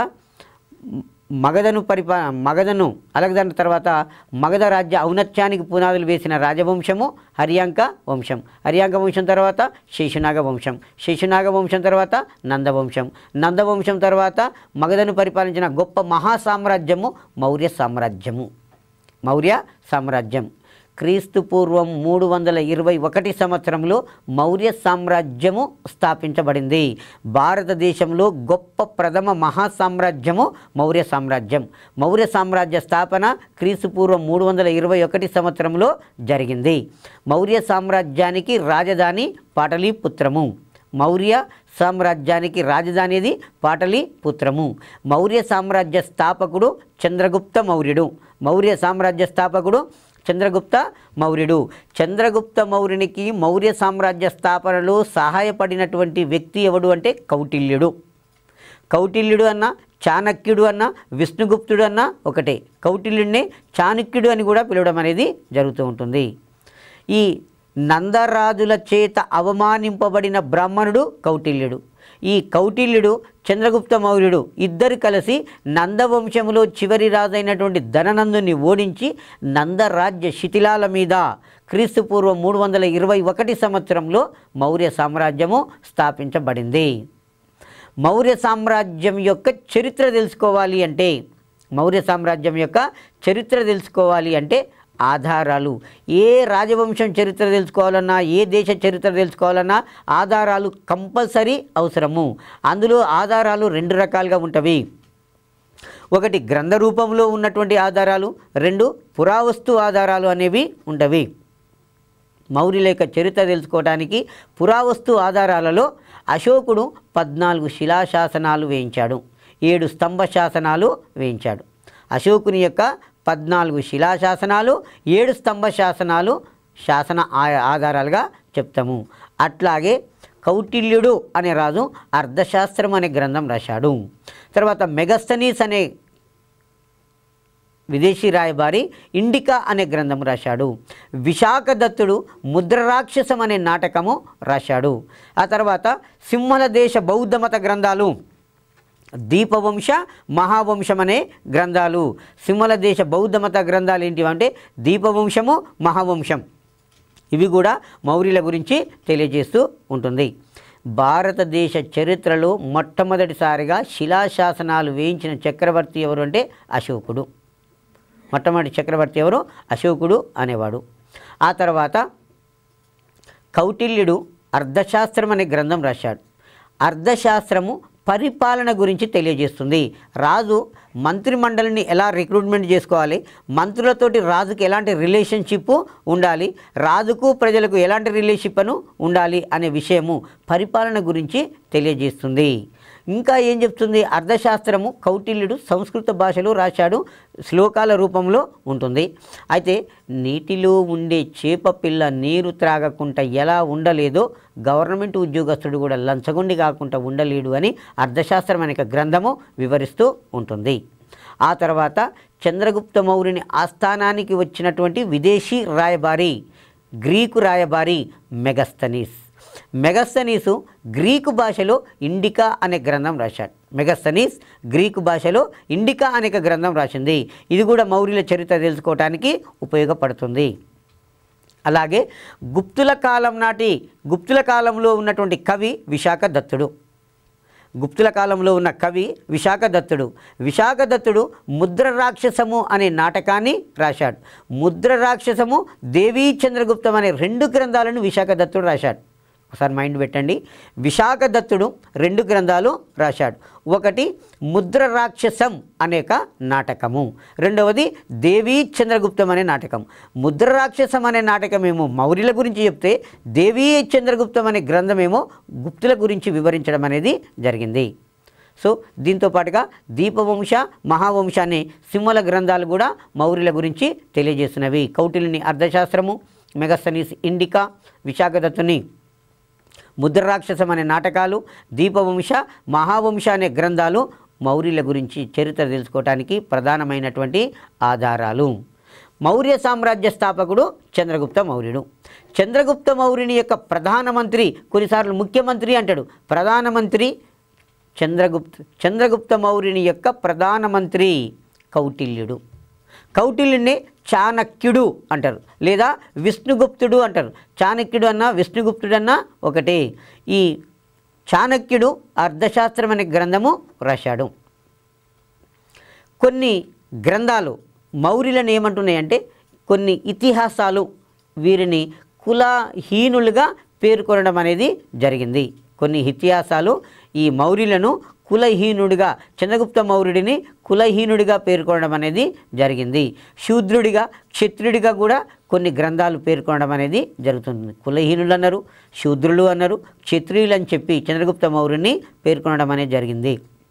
మగధను పరిపా మగధను అలెగ్జాండర్ తర్వాత మగధ రాజ్య ఔన్నత్యానికి పునాదులు వేసిన రాజవంశము హరియాంక వంశం హరియాంక వంశం తర్వాత శేషునాగ వంశం శేషునాగ వంశం తర్వాత నందవంశం నందవంశం తర్వాత మగధను పరిపాలించిన గొప్ప మహాసామ్రాజ్యము మౌర్య సామ్రాజ్యము మౌర్య సామ్రాజ్యం క్రీస్తు పూర్వం మూడు వందల ఇరవై ఒకటి సంవత్సరంలో మౌర్య సామ్రాజ్యము స్థాపించబడింది భారతదేశంలో గొప్ప ప్రథమ మహాసామ్రాజ్యము మౌర్య సామ్రాజ్యం మౌర్య సామ్రాజ్య స్థాపన క్రీస్తు పూర్వం మూడు వందల ఇరవై ఒకటి సంవత్సరంలో జరిగింది మౌర్య సామ్రాజ్యానికి రాజధాని పాటలీపుత్రము మౌర్య సామ్రాజ్యానికి రాజధానిది పాటలీపుత్రము మౌర్య సామ్రాజ్య స్థాపకుడు చంద్రగుప్త మౌర్యుడు మౌర్య సామ్రాజ్య స్థాపకుడు చంద్రగుప్త మౌర్యుడు చంద్రగుప్త మౌర్యునికి మౌర్య సామ్రాజ్య స్థాపనలో సహాయపడినటువంటి వ్యక్తి ఎవడు అంటే కౌటిల్యుడు కౌటిల్యుడు అన్న చాణక్యుడు అన్న విష్ణుగుప్తుడు అన్న ఒకటే కౌటిల్యుడిని చాణక్యుడు అని కూడా పిలవడం అనేది జరుగుతూ ఉంటుంది ఈ నందరాజుల చేత అవమానింపబడిన బ్రాహ్మణుడు కౌటిల్యుడు ఈ కౌటిల్యుడు చంద్రగుప్త మౌర్యుడు ఇద్దరు కలిసి నందవంశములో చివరి రాజైనటువంటి ధననందుని ఓడించి నందరాజ్య శిథిలాల మీద క్రీస్తు పూర్వం మూడు వందల ఇరవై ఒకటి సంవత్సరంలో మౌర్య సామ్రాజ్యము స్థాపించబడింది మౌర్య సామ్రాజ్యం యొక్క చరిత్ర తెలుసుకోవాలి అంటే మౌర్య సామ్రాజ్యం యొక్క చరిత్ర తెలుసుకోవాలి అంటే ఆధారాలు ఏ రాజవంశం చరిత్ర తెలుసుకోవాలన్నా ఏ దేశ చరిత్ర తెలుసుకోవాలన్నా ఆధారాలు కంపల్సరీ అవసరము అందులో ఆధారాలు రెండు రకాలుగా ఉంటవి ఒకటి గ్రంథ రూపంలో ఉన్నటువంటి ఆధారాలు రెండు పురావస్తు ఆధారాలు అనేవి ఉంటవి మౌర్యుల యొక్క చరిత్ర తెలుసుకోవడానికి పురావస్తు ఆధారాలలో అశోకుడు పద్నాలుగు శిలాశాసనాలు వేయించాడు ఏడు స్తంభ శాసనాలు వేయించాడు అశోకుని యొక్క పద్నాలుగు శిలాశాసనాలు ఏడు స్తంభ శాసనాలు శాసన ఆ- ఆధారాలుగా చెప్తాము అట్లాగే కౌటిల్యుడు అనే రాజు అర్థశాస్త్రం అనే గ్రంథం రాశాడు తర్వాత మెగస్తనీస్ అనే విదేశీ రాయబారి ఇండికా అనే గ్రంథం రాశాడు విశాఖ దత్తుడు ముద్రరాక్షసం అనే నాటకము రాశాడు ఆ తర్వాత సింహల దేశ బౌద్ధ మత గ్రంథాలు దీపవంశ మహావంశం అనే గ్రంథాలు సింహల దేశ బౌద్ధ మత గ్రంథాలు ఏంటివంటే దీపవంశము మహావంశం ఇవి కూడా మౌర్యుల గురించి తెలియజేస్తూ ఉంటుంది భారతదేశ చరిత్రలో మొట్టమొదటిసారిగా శిలాశాసనాలు వేయించిన చక్రవర్తి ఎవరు అంటే అశోకుడు మొట్టమొదటి చక్రవర్తి ఎవరు అశోకుడు అనేవాడు ఆ తర్వాత కౌటిల్యుడు అర్థశాస్త్రం అనే గ్రంథం రాశాడు అర్థశాస్త్రము పరిపాలన గురించి తెలియజేస్తుంది రాజు మంత్రిమండలిని ఎలా రిక్రూట్మెంట్ చేసుకోవాలి మంత్రులతోటి రాజుకి ఎలాంటి రిలేషన్షిప్ ఉండాలి రాజుకు ప్రజలకు ఎలాంటి రిలేషన్షిప్ అను ఉండాలి అనే విషయము పరిపాలన గురించి తెలియజేస్తుంది ఇంకా ఏం చెప్తుంది అర్థశాస్త్రము కౌటిల్యుడు సంస్కృత భాషలో రాశాడు శ్లోకాల రూపంలో ఉంటుంది అయితే నీటిలో ఉండే చేప పిల్ల నీరు త్రాగకుండా ఎలా ఉండలేదో గవర్నమెంట్ ఉద్యోగస్తుడు కూడా లంచగొండి కాకుండా ఉండలేడు అని అర్థశాస్త్రం అనే ఒక గ్రంథము వివరిస్తూ ఉంటుంది ఆ తర్వాత చంద్రగుప్త మౌర్యుని ఆస్థానానికి వచ్చినటువంటి విదేశీ రాయబారి గ్రీకు రాయబారి మెగస్తనీస్ మెగస్తనీసు గ్రీకు భాషలో ఇండికా అనే గ్రంథం రాశాడు మెగస్తనీస్ గ్రీకు భాషలో ఇండికా అనే ఒక గ్రంథం రాసింది ఇది కూడా మౌర్యుల చరిత్ర తెలుసుకోవటానికి ఉపయోగపడుతుంది అలాగే గుప్తుల కాలం నాటి గుప్తుల కాలంలో ఉన్నటువంటి కవి విశాఖ దత్తుడు గుప్తుల కాలంలో ఉన్న కవి విశాఖ దత్తుడు విశాఖ దత్తుడు ముద్ర రాక్షసము అనే నాటకాన్ని రాశాడు ముద్ర రాక్షసము దేవీ చంద్రగుప్తం అనే రెండు గ్రంథాలను విశాఖ దత్తుడు రాశాడు ఒకసారి మైండ్ పెట్టండి విశాఖ దత్తుడు రెండు గ్రంథాలు రాశాడు ఒకటి ముద్ర రాక్షసం అనేక నాటకము రెండవది దేవీ చంద్రగుప్తం అనే నాటకం ముద్ర రాక్షసం అనే నాటకమేమో మౌర్యుల గురించి చెప్తే దేవీ చంద్రగుప్తం అనే గ్రంథమేమో గుప్తుల గురించి వివరించడం అనేది జరిగింది సో దీంతో పాటుగా దీపవంశ మహావంశ అనే సింహల గ్రంథాలు కూడా మౌర్యుల గురించి తెలియజేస్తున్నవి కౌటిల్యుని అర్థశాస్త్రము మెగస్తనీస్ ఇండికా విశాఖదత్తుని ముద్రరాక్షసం అనే నాటకాలు దీపవంశ మహావంశ అనే గ్రంథాలు మౌర్యుల గురించి చరిత్ర తెలుసుకోవటానికి ప్రధానమైనటువంటి ఆధారాలు మౌర్య సామ్రాజ్య స్థాపకుడు చంద్రగుప్త మౌర్యుడు చంద్రగుప్త మౌర్యుని యొక్క ప్రధానమంత్రి కొన్నిసార్లు ముఖ్యమంత్రి అంటాడు ప్రధానమంత్రి చంద్రగుప్త చంద్రగుప్త మౌర్యుని యొక్క ప్రధానమంత్రి కౌటిల్యుడు కౌటిల్యుడిని చాణక్యుడు అంటారు లేదా విష్ణుగుప్తుడు అంటారు చాణక్యుడు అన్న విష్ణుగుప్తుడు అన్న ఒకటే ఈ చాణక్యుడు అర్థశాస్త్రం అనే గ్రంథము రాశాడు కొన్ని గ్రంథాలు మౌర్యులను ఏమంటున్నాయంటే కొన్ని ఇతిహాసాలు వీరిని కులహీనులుగా పేర్కొనడం అనేది జరిగింది కొన్ని ఇతిహాసాలు ఈ మౌర్యులను కులహీనుడిగా చంద్రగుప్త మౌర్యుడిని కులహీనుడిగా పేర్కొనడం అనేది జరిగింది శూద్రుడిగా క్షత్రుడిగా కూడా కొన్ని గ్రంథాలు పేర్కొనడం అనేది జరుగుతుంది కులహీనులు అన్నారు శూద్రులు అన్నారు క్షత్రియులు అని చెప్పి చంద్రగుప్త మౌర్యుని పేర్కొనడం అనేది జరిగింది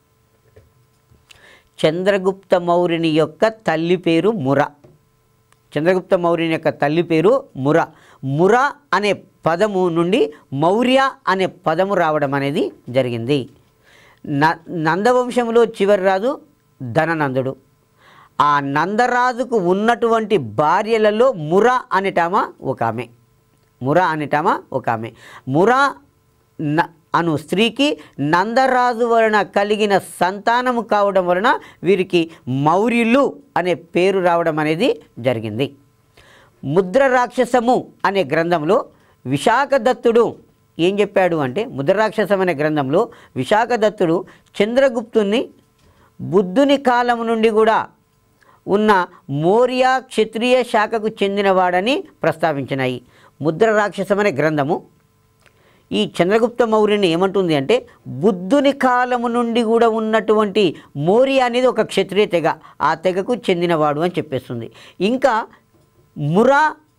చంద్రగుప్త మౌర్యుని యొక్క తల్లి పేరు ముర చంద్రగుప్త మౌర్యుని యొక్క తల్లి పేరు ముర ముర అనే పదము నుండి మౌర్య అనే పదము రావడం అనేది జరిగింది న నందవంశంలో చివరి రాజు ధననందుడు ఆ నందరాజుకు ఉన్నటువంటి భార్యలలో ముర అనేటామ ఒక ఆమె ముర అనేటామ ఒక ఆమె ముర న అను స్త్రీకి నందరాజు వలన కలిగిన సంతానము కావడం వలన వీరికి మౌర్యులు అనే పేరు రావడం అనేది జరిగింది ముద్ర రాక్షసము అనే గ్రంథంలో విశాఖదత్తుడు ఏం చెప్పాడు అంటే ముద్ర రాక్షసం అనే గ్రంథంలో విశాఖదత్తుడు చంద్రగుప్తుని బుద్ధుని కాలం నుండి కూడా ఉన్న మౌర్య క్షత్రియ శాఖకు చెందినవాడని ప్రస్తావించినాయి ముద్ర రాక్షసం అనే గ్రంథము ఈ చంద్రగుప్త మౌర్యుని ఏమంటుంది అంటే బుద్ధుని కాలము నుండి కూడా ఉన్నటువంటి మౌర్య అనేది ఒక క్షత్రియ తెగ ఆ తెగకు చెందినవాడు అని చెప్పేస్తుంది ఇంకా మురా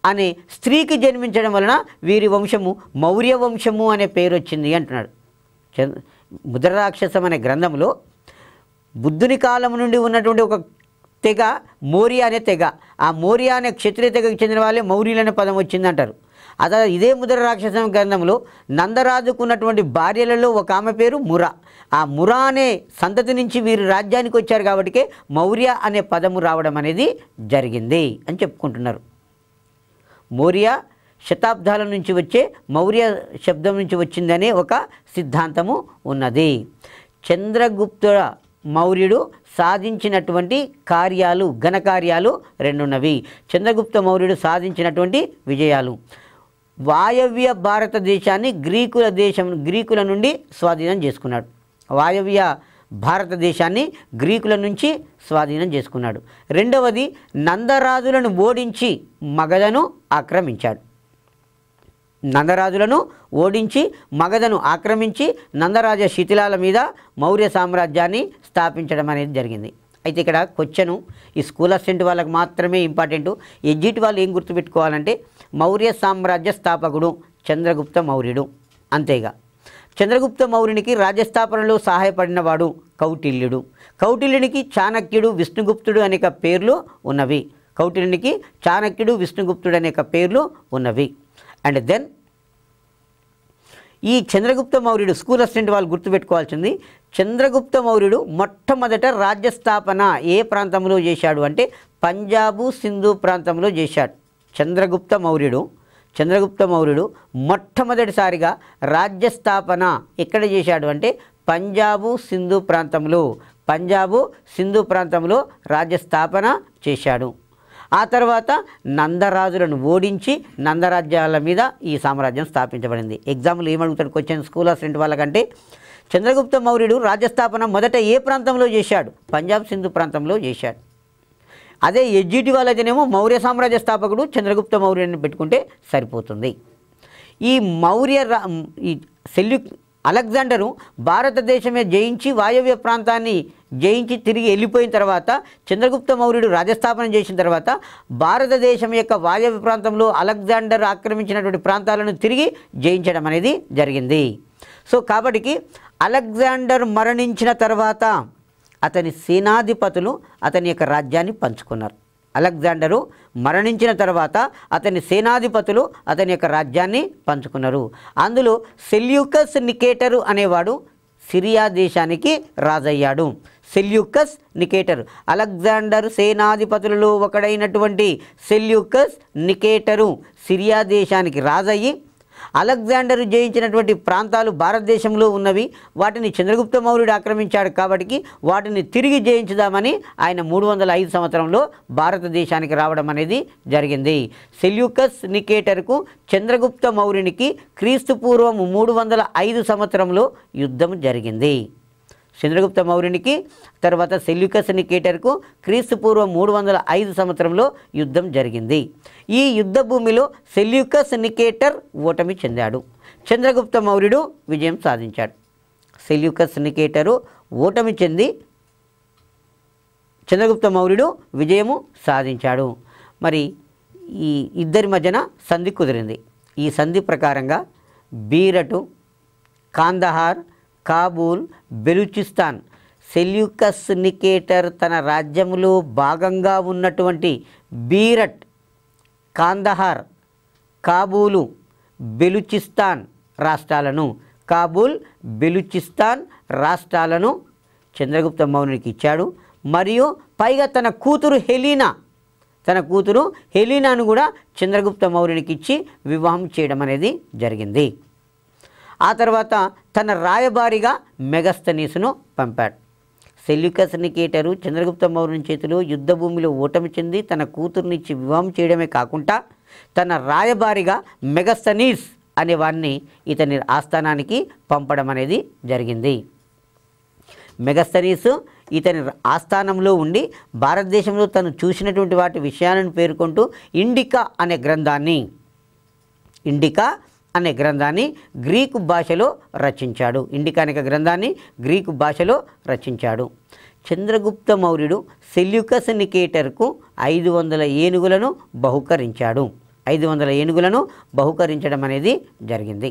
అనే స్త్రీకి జన్మించడం వలన వీరి వంశము మౌర్య వంశము అనే పేరు వచ్చింది అంటున్నాడు చంద్ర ముద్రరాక్షసం అనే గ్రంథంలో బుద్ధుని కాలం నుండి ఉన్నటువంటి ఒక తెగ మౌర్య అనే తెగ ఆ మౌర్య అనే క్షత్రియ తెగకు చెందిన వాళ్ళే మౌర్యులు అనే పదం వచ్చిందంటారు అదే ఇదే ముద్ర రాక్షసం గ్రంథంలో నందరాజుకు ఉన్నటువంటి భార్యలలో ఒక ఆమె పేరు ముర ఆ ముర అనే సంతతి నుంచి వీరు రాజ్యానికి వచ్చారు కాబట్టి మౌర్య అనే పదము రావడం అనేది జరిగింది అని చెప్పుకుంటున్నారు మౌర్య శతాబ్దాల నుంచి వచ్చే మౌర్య శబ్దం నుంచి వచ్చిందనే ఒక సిద్ధాంతము ఉన్నది చంద్రగుప్త మౌర్యుడు సాధించినటువంటి కార్యాలు ఘనకార్యాలు రెండున్నవి చంద్రగుప్త మౌర్యుడు సాధించినటువంటి విజయాలు వాయవ్య భారతదేశాన్ని గ్రీకుల దేశం గ్రీకుల నుండి స్వాధీనం చేసుకున్నాడు వాయవ్య భారతదేశాన్ని గ్రీకుల నుంచి స్వాధీనం చేసుకున్నాడు రెండవది నందరాజులను ఓడించి మగధను ఆక్రమించాడు నందరాజులను ఓడించి మగధను ఆక్రమించి నందరాజ శిథిలాల మీద మౌర్య సామ్రాజ్యాన్ని స్థాపించడం అనేది జరిగింది అయితే ఇక్కడ క్వశ్చను ఈ స్కూల్ అసిస్టెంట్ వాళ్ళకి మాత్రమే ఇంపార్టెంట్ ఎడ్జిట్ వాళ్ళు ఏం గుర్తుపెట్టుకోవాలంటే మౌర్య సామ్రాజ్య స్థాపకుడు చంద్రగుప్త మౌర్యుడు అంతేగా చంద్రగుప్త మౌర్యునికి రాజ్యస్థాపనలో సహాయపడినవాడు కౌటిల్యుడు కౌటిల్యునికి చాణక్యుడు విష్ణుగుప్తుడు అనేక పేర్లు ఉన్నవి కౌటిల్యునికి చాణక్యుడు విష్ణుగుప్తుడు అనేక పేర్లు ఉన్నవి అండ్ దెన్ ఈ చంద్రగుప్త మౌర్యుడు స్కూల్ అసిస్టెంట్ వాళ్ళు గుర్తుపెట్టుకోవాల్సింది చంద్రగుప్త మౌర్యుడు మొట్టమొదట రాజ్యస్థాపన ఏ ప్రాంతంలో చేశాడు అంటే పంజాబు సింధు ప్రాంతంలో చేశాడు చంద్రగుప్త మౌర్యుడు చంద్రగుప్త మౌర్యుడు మొట్టమొదటిసారిగా రాజ్యస్థాపన ఎక్కడ చేశాడు అంటే పంజాబు సింధు ప్రాంతంలో పంజాబు సింధు ప్రాంతంలో రాజ్యస్థాపన చేశాడు ఆ తర్వాత నందరాజులను ఓడించి నందరాజ్యాల మీద ఈ సామ్రాజ్యం స్థాపించబడింది ఎగ్జాంపుల్ ఏమడుగుతాడు క్వశ్చన్ స్కూల్ అసిస్టెంట్ వాళ్ళకంటే చంద్రగుప్త మౌర్యుడు రాజ్యస్థాపన మొదట ఏ ప్రాంతంలో చేశాడు పంజాబ్ సింధు ప్రాంతంలో చేశాడు అదే ఎడ్జిటి వాళ్ళైతేనేమో మౌర్య సామ్రాజ్య స్థాపకుడు చంద్రగుప్త మౌర్యుడిని పెట్టుకుంటే సరిపోతుంది ఈ మౌర్య రా- ఈ సెల్యు అలెగ్జాండరు భారతదేశమే జయించి వాయవ్య ప్రాంతాన్ని జయించి తిరిగి వెళ్ళిపోయిన తర్వాత చంద్రగుప్త మౌర్యుడు రాజస్థాపన చేసిన తర్వాత భారతదేశం యొక్క వాయవ్య ప్రాంతంలో అలెగ్జాండర్ ఆక్రమించినటువంటి ప్రాంతాలను తిరిగి జయించడం అనేది జరిగింది సో కాబట్టికి అలెగ్జాండర్ మరణించిన తర్వాత అతని సేనాధిపతులు అతని యొక్క రాజ్యాన్ని పంచుకున్నారు అలెగ్జాండరు మరణించిన తర్వాత అతని సేనాధిపతులు అతని యొక్క రాజ్యాన్ని పంచుకున్నారు అందులో సెల్యూకస్ నికేటరు అనేవాడు సిరియా దేశానికి రాజయ్యాడు సెల్యూకస్ నికేటర్ అలెగ్జాండర్ సేనాధిపతులలో ఒకడైనటువంటి సెల్యూకస్ నికేటరు సిరియా దేశానికి రాజయ్యి అలెగ్జాండర్ జయించినటువంటి ప్రాంతాలు భారతదేశంలో ఉన్నవి వాటిని చంద్రగుప్త మౌర్యుడు ఆక్రమించాడు కాబట్టి వాటిని తిరిగి జయించుదామని ఆయన మూడు వందల ఐదు సంవత్సరంలో భారతదేశానికి రావడం అనేది జరిగింది సెల్యూకస్ నికేటర్కు చంద్రగుప్త మౌర్యునికి క్రీస్తు పూర్వం మూడు వందల ఐదు సంవత్సరంలో యుద్ధం జరిగింది చంద్రగుప్త మౌర్యునికి తర్వాత సెల్యూకస్ నికేటర్కు క్రీస్తు పూర్వం మూడు వందల ఐదు సంవత్సరంలో యుద్ధం జరిగింది ఈ యుద్ధ భూమిలో సెల్యూకస్ నికేటర్ ఓటమి చెందాడు చంద్రగుప్త మౌర్యుడు విజయం సాధించాడు సెల్యూకస్ నికేటరు ఓటమి చెంది చంద్రగుప్త మౌర్యుడు విజయము సాధించాడు మరి ఈ ఇద్దరి మధ్యన సంధి కుదిరింది ఈ సంధి ప్రకారంగా బీరటు కాందహార్ కాబూల్ బెలూచిస్తాన్ సెల్యూకస్ నికేటర్ తన రాజ్యములో భాగంగా ఉన్నటువంటి బీరట్ కాందహార్ కాబూలు బెలుచిస్తాన్ రాష్ట్రాలను కాబూల్ బెలుచిస్తాన్ రాష్ట్రాలను చంద్రగుప్త మౌర్యునికి ఇచ్చాడు మరియు పైగా తన కూతురు హెలీనా తన కూతురు హెలీనాను కూడా చంద్రగుప్త మౌర్యునికి ఇచ్చి వివాహం చేయడం అనేది జరిగింది ఆ తర్వాత తన రాయబారిగా మెగస్తనీసును పంపాడు సెల్యూకస్ నికేటరు చంద్రగుప్త మౌర్యుని చేతిలో యుద్ధ భూమిలో ఓటమి చెంది తన కూతురునిచ్చి వివాహం చేయడమే కాకుండా తన రాయబారిగా మెగస్తనీస్ అనే వాడిని ఇతని ఆస్థానానికి పంపడం అనేది జరిగింది మెగస్తనీస్ ఇతని ఆస్థానంలో ఉండి భారతదేశంలో తను చూసినటువంటి వాటి విషయాలను పేర్కొంటూ ఇండికా అనే గ్రంథాన్ని ఇండికా అనే గ్రంథాన్ని గ్రీకు భాషలో రచించాడు ఇండికా అనే గ్రంథాన్ని గ్రీకు భాషలో రచించాడు చంద్రగుప్త మౌర్యుడు సెల్యూకస్ నికేటర్కు ఐదు వందల ఏనుగులను బహుకరించాడు ఐదు వందల ఏనుగులను బహుకరించడం అనేది జరిగింది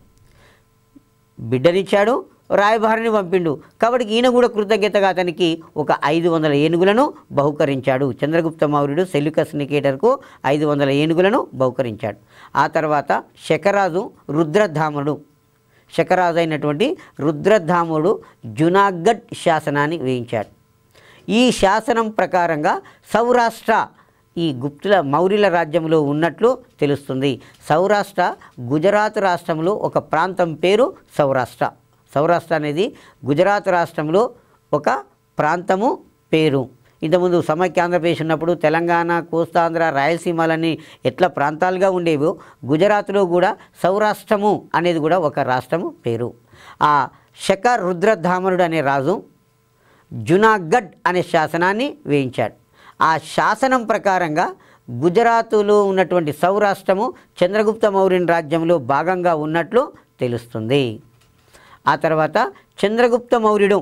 బిడ్డనిచ్చాడు రాయబారిని పంపిండు కాబట్టి ఈయన కూడా కృతజ్ఞతగా అతనికి ఒక ఐదు వందల ఏనుగులను బహుకరించాడు చంద్రగుప్త మౌర్యుడు సెల్యుకస్ నికేటర్కు ఐదు వందల ఏనుగులను బహుకరించాడు ఆ తర్వాత శకరాజు రుద్రధాముడు శకరాజు అయినటువంటి రుద్రధాముడు జునాగఢ్ శాసనాన్ని వేయించాడు ఈ శాసనం ప్రకారంగా సౌరాష్ట్ర ఈ గుప్తుల మౌర్యుల రాజ్యంలో ఉన్నట్లు తెలుస్తుంది సౌరాష్ట్ర గుజరాత్ రాష్ట్రంలో ఒక ప్రాంతం పేరు సౌరాష్ట్ర సౌరాష్ట్ర అనేది గుజరాత్ రాష్ట్రంలో ఒక ప్రాంతము పేరు ఇంతకుముందు సమైక్య ఆంధ్రప్రదేశ్ ఉన్నప్పుడు తెలంగాణ కోస్తాంధ్ర రాయలసీమలని ఎట్లా ప్రాంతాలుగా ఉండేవో గుజరాత్లో కూడా సౌరాష్ట్రము అనేది కూడా ఒక రాష్ట్రము పేరు ఆ శక రుద్రధామనుడు అనే రాజు జునాగఢ్ అనే శాసనాన్ని వేయించాడు ఆ శాసనం ప్రకారంగా గుజరాతులో ఉన్నటువంటి సౌరాష్ట్రము చంద్రగుప్త మౌర్యుని రాజ్యంలో భాగంగా ఉన్నట్లు తెలుస్తుంది ఆ తర్వాత చంద్రగుప్త మౌర్యుడు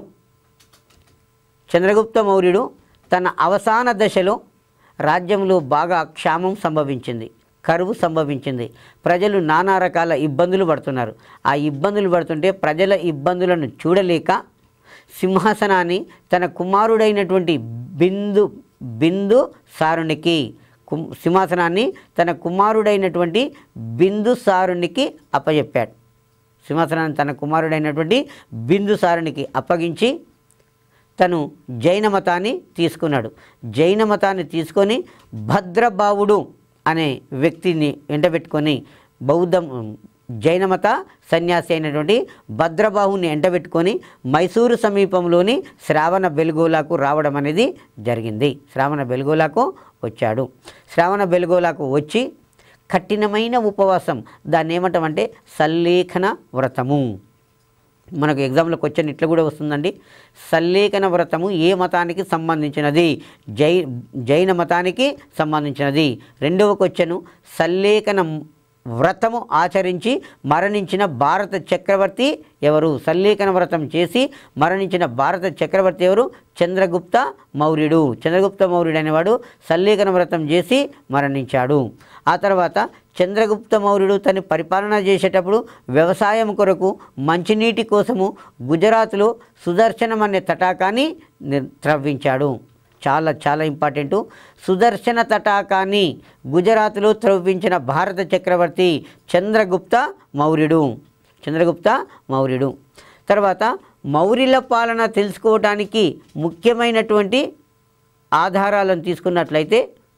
చంద్రగుప్త మౌర్యుడు తన అవసాన దశలో రాజ్యంలో బాగా క్షామం సంభవించింది కరువు సంభవించింది ప్రజలు నానా రకాల ఇబ్బందులు పడుతున్నారు ఆ ఇబ్బందులు పడుతుంటే ప్రజల ఇబ్బందులను చూడలేక సింహాసనాన్ని తన కుమారుడైనటువంటి బిందు బిందు సారునికి కు- సింహాసనాన్ని తన కుమారుడైనటువంటి బిందు సారునికి అప్పచెప్పాడు సింహాసనాన్ని తన కుమారుడైనటువంటి బిందుసారునికి అప్పగించి తను జైన మతాన్ని తీసుకున్నాడు జైన మతాన్ని తీసుకొని భద్రబావుడు అనే వ్యక్తిని ఎండబెట్టుకొని బౌద్ధం జైన మత సన్యాసి అయినటువంటి భద్రబాహుని ఎండబెట్టుకొని మైసూరు సమీపంలోని శ్రావణ బెలుగోలాకు రావడం అనేది జరిగింది శ్రావణ బెలుగోలాకు వచ్చాడు శ్రావణ బెలుగోలాకు వచ్చి కఠినమైన ఉపవాసం దాన్ని ఏమంటామంటే సల్లేఖన వ్రతము మనకు ఎగ్జామ్లో క్వశ్చన్ ఇట్లా కూడా వస్తుందండి సల్లేఖన వ్రతము ఏ మతానికి సంబంధించినది జై జైన మతానికి సంబంధించినది రెండవ క్వశ్చను సల్లేఖన వ్రతము ఆచరించి మరణించిన భారత చక్రవర్తి ఎవరు సల్లేఖన వ్రతం చేసి మరణించిన భారత చక్రవర్తి ఎవరు చంద్రగుప్త మౌర్యుడు చంద్రగుప్త మౌర్యుడు అనేవాడు సల్లేఖన వ్రతం చేసి మరణించాడు ఆ తర్వాత చంద్రగుప్త మౌర్యుడు తన పరిపాలన చేసేటప్పుడు వ్యవసాయం కొరకు మంచినీటి కోసము గుజరాత్లో సుదర్శనం అనే తటాకాన్ని నిర్- త్రవ్వించాడు చాలా చాలా ఇంపార్టెంటు సుదర్శన తటాకాన్ని గుజరాత్లో త్రవ్వించిన భారత చక్రవర్తి చంద్రగుప్త మౌర్యుడు చంద్రగుప్త మౌర్యుడు తర్వాత మౌర్యుల పాలన తెలుసుకోవడానికి ముఖ్యమైనటువంటి ఆధారాలను తీసుకున్నట్లయితే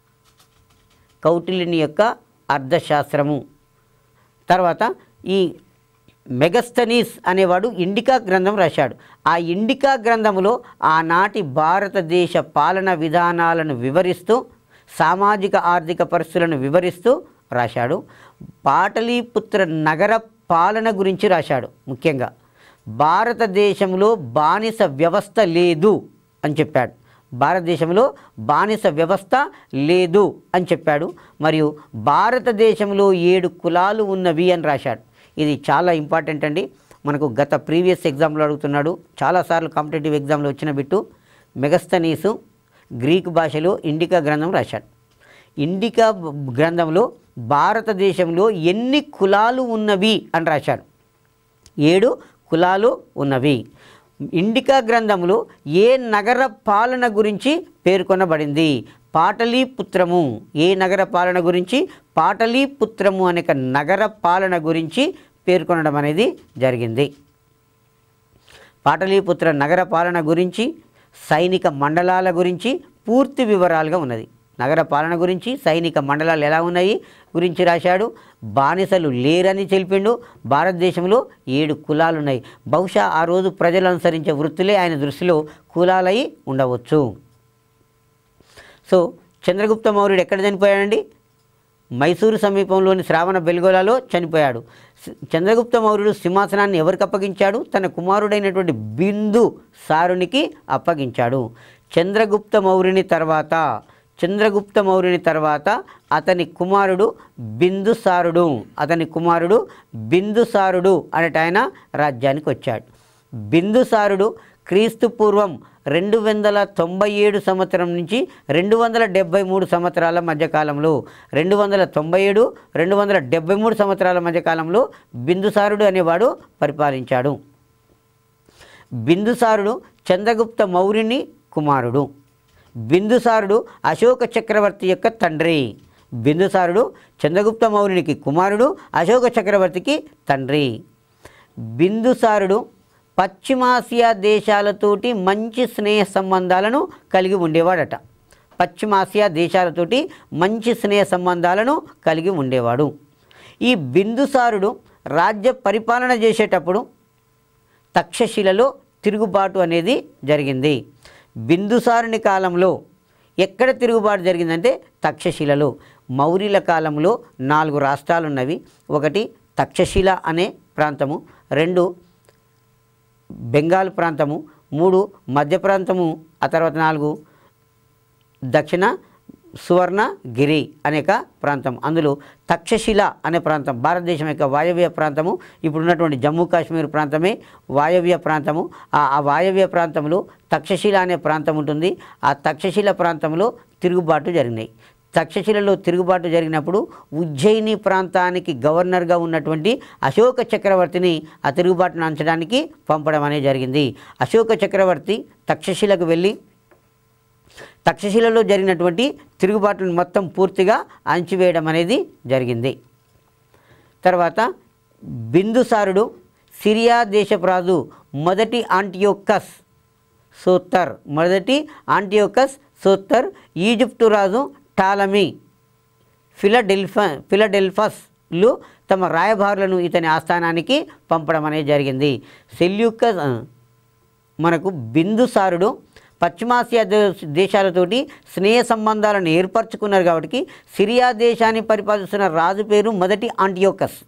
కౌటిల్యుని యొక్క అర్థశాస్త్రము తర్వాత ఈ మెగస్తనీస్ అనేవాడు ఇండికా గ్రంథం రాశాడు ఆ ఇండికా గ్రంథములో ఆనాటి భారతదేశ పాలన విధానాలను వివరిస్తూ సామాజిక ఆర్థిక పరిస్థితులను వివరిస్తూ రాశాడు పాటలీపుత్ర నగర పాలన గురించి రాశాడు ముఖ్యంగా భారతదేశంలో బానిస వ్యవస్థ లేదు అని చెప్పాడు భారతదేశంలో బానిస వ్యవస్థ లేదు అని చెప్పాడు మరియు భారతదేశంలో ఏడు కులాలు ఉన్నవి అని రాశాడు ఇది చాలా ఇంపార్టెంట్ అండి మనకు గత ప్రీవియస్ ఎగ్జామ్లో అడుగుతున్నాడు చాలాసార్లు కాంపిటేటివ్ ఎగ్జామ్లో వచ్చిన బిట్టు మెగస్తనీసు గ్రీక్ భాషలో ఇండికా గ్రంథం రాశాడు ఇండికా బ- గ్రంథంలో భారతదేశంలో ఎన్ని కులాలు ఉన్నవి అని రాశాడు ఏడు కులాలు ఉన్నవి ఇండికా గ్రంథంలో ఏ నగర పాలన గురించి పేర్కొనబడింది పాటలీపుత్రము ఏ నగర పాలన గురించి పాటలీపుత్రము అనే ఒక నగర పాలన గురించి పేర్కొనడం అనేది జరిగింది పాటలీపుత్ర నగర పాలన గురించి సైనిక మండలాల గురించి పూర్తి వివరాలుగా ఉన్నది నగర పాలన గురించి సైనిక మండలాలు ఎలా ఉన్నాయి గురించి రాశాడు బానిసలు లేరని తెలిపిండు భారతదేశంలో ఏడు కులాలు ఉన్నాయి బహుశా ఆ రోజు ప్రజలు అనుసరించే వృత్తులే ఆయన దృష్టిలో కులాలై ఉండవచ్చు సో చంద్రగుప్త మౌర్యుడు ఎక్కడ చనిపోయాడండి మైసూరు సమీపంలోని శ్రావణ బెల్గోలాలో చనిపోయాడు సి- చంద్రగుప్త మౌర్యుడు సింహాసనాన్ని ఎవరికి అప్పగించాడు తన కుమారుడైనటువంటి బిందు సారునికి అప్పగించాడు చంద్రగుప్త మౌర్యుని తర్వాత చంద్రగుప్త మౌర్యుని తర్వాత అతని కుమారుడు బిందుసారుడు అతని కుమారుడు బిందుసారుడు అనేట ఆయన రాజ్యానికి వచ్చాడు బిందుసారుడు క్రీస్తు పూర్వం రెండు వందల తొంభై ఏడు సంవత్సరం నుంచి రెండు వందల డెబ్బై మూడు సంవత్సరాల మధ్యకాలంలో రెండు వందల తొంభై ఏడు రెండు వందల డెబ్బై మూడు సంవత్సరాల మధ్యకాలంలో బిందుసారుడు అనేవాడు పరిపాలించాడు బిందుసారుడు చంద్రగుప్త మౌర్యుని కుమారుడు బిందుసారుడు అశోక చక్రవర్తి యొక్క తండ్రి బిందుసారుడు చంద్రగుప్త మౌర్యునికి కుమారుడు అశోక చక్రవర్తికి తండ్రి బిందుసారుడు పశ్చిమాసియా దేశాలతోటి మంచి స్నేహ సంబంధాలను కలిగి ఉండేవాడట పశ్చిమాసియా దేశాలతోటి మంచి స్నేహ సంబంధాలను కలిగి ఉండేవాడు ఈ బిందుసారుడు రాజ్య పరిపాలన చేసేటప్పుడు తక్షశిలలో తిరుగుబాటు అనేది జరిగింది బిందుసారుని కాలంలో ఎక్కడ తిరుగుబాటు జరిగిందంటే తక్షశిలలో మౌర్యుల కాలంలో నాలుగు రాష్ట్రాలు ఉన్నవి ఒకటి తక్షశిల అనే ప్రాంతము రెండు బెంగాల్ ప్రాంతము మూడు మధ్య ప్రాంతము ఆ తర్వాత నాలుగు దక్షిణ సువర్ణగిరి అనేక ప్రాంతం అందులో తక్షశిల అనే ప్రాంతం భారతదేశం యొక్క వాయవ్య ప్రాంతము ఇప్పుడున్నటువంటి జమ్మూ కాశ్మీర్ ప్రాంతమే వాయవ్య ప్రాంతము ఆ ఆ వాయవ్య ప్రాంతంలో తక్షశిల అనే ప్రాంతం ఉంటుంది ఆ తక్షశిల ప్రాంతంలో తిరుగుబాటు జరిగినాయి తక్షశిలలో తిరుగుబాటు జరిగినప్పుడు ఉజ్జయిని ప్రాంతానికి గవర్నర్గా ఉన్నటువంటి అశోక చక్రవర్తిని ఆ తిరుగుబాటును అంచడానికి పంపడం అనేది జరిగింది అశోక చక్రవర్తి తక్షశిలకు వెళ్ళి తక్షశిలలో జరిగినటువంటి తిరుగుబాటును మొత్తం పూర్తిగా అణచివేయడం అనేది జరిగింది తర్వాత బిందుసారుడు సిరియా దేశపు రాజు మొదటి ఆంటియోకస్ సూత్తర్ మొదటి ఆంటియోకస్ సూత్తర్ ఈజిప్టు రాజు టాలమీ ఫిలడెల్ఫ ఫిలడెల్ఫస్లు తమ రాయబారులను ఇతని ఆస్థానానికి పంపడం అనేది జరిగింది సెల్యూక మనకు బిందుసారుడు పశ్చిమాసియా దే- దేశాలతోటి స్నేహ సంబంధాలను ఏర్పరచుకున్నారు కాబట్టి సిరియా దేశాన్ని పరిపాలిస్తున్న రాజు పేరు మొదటి ఆంటియోకస్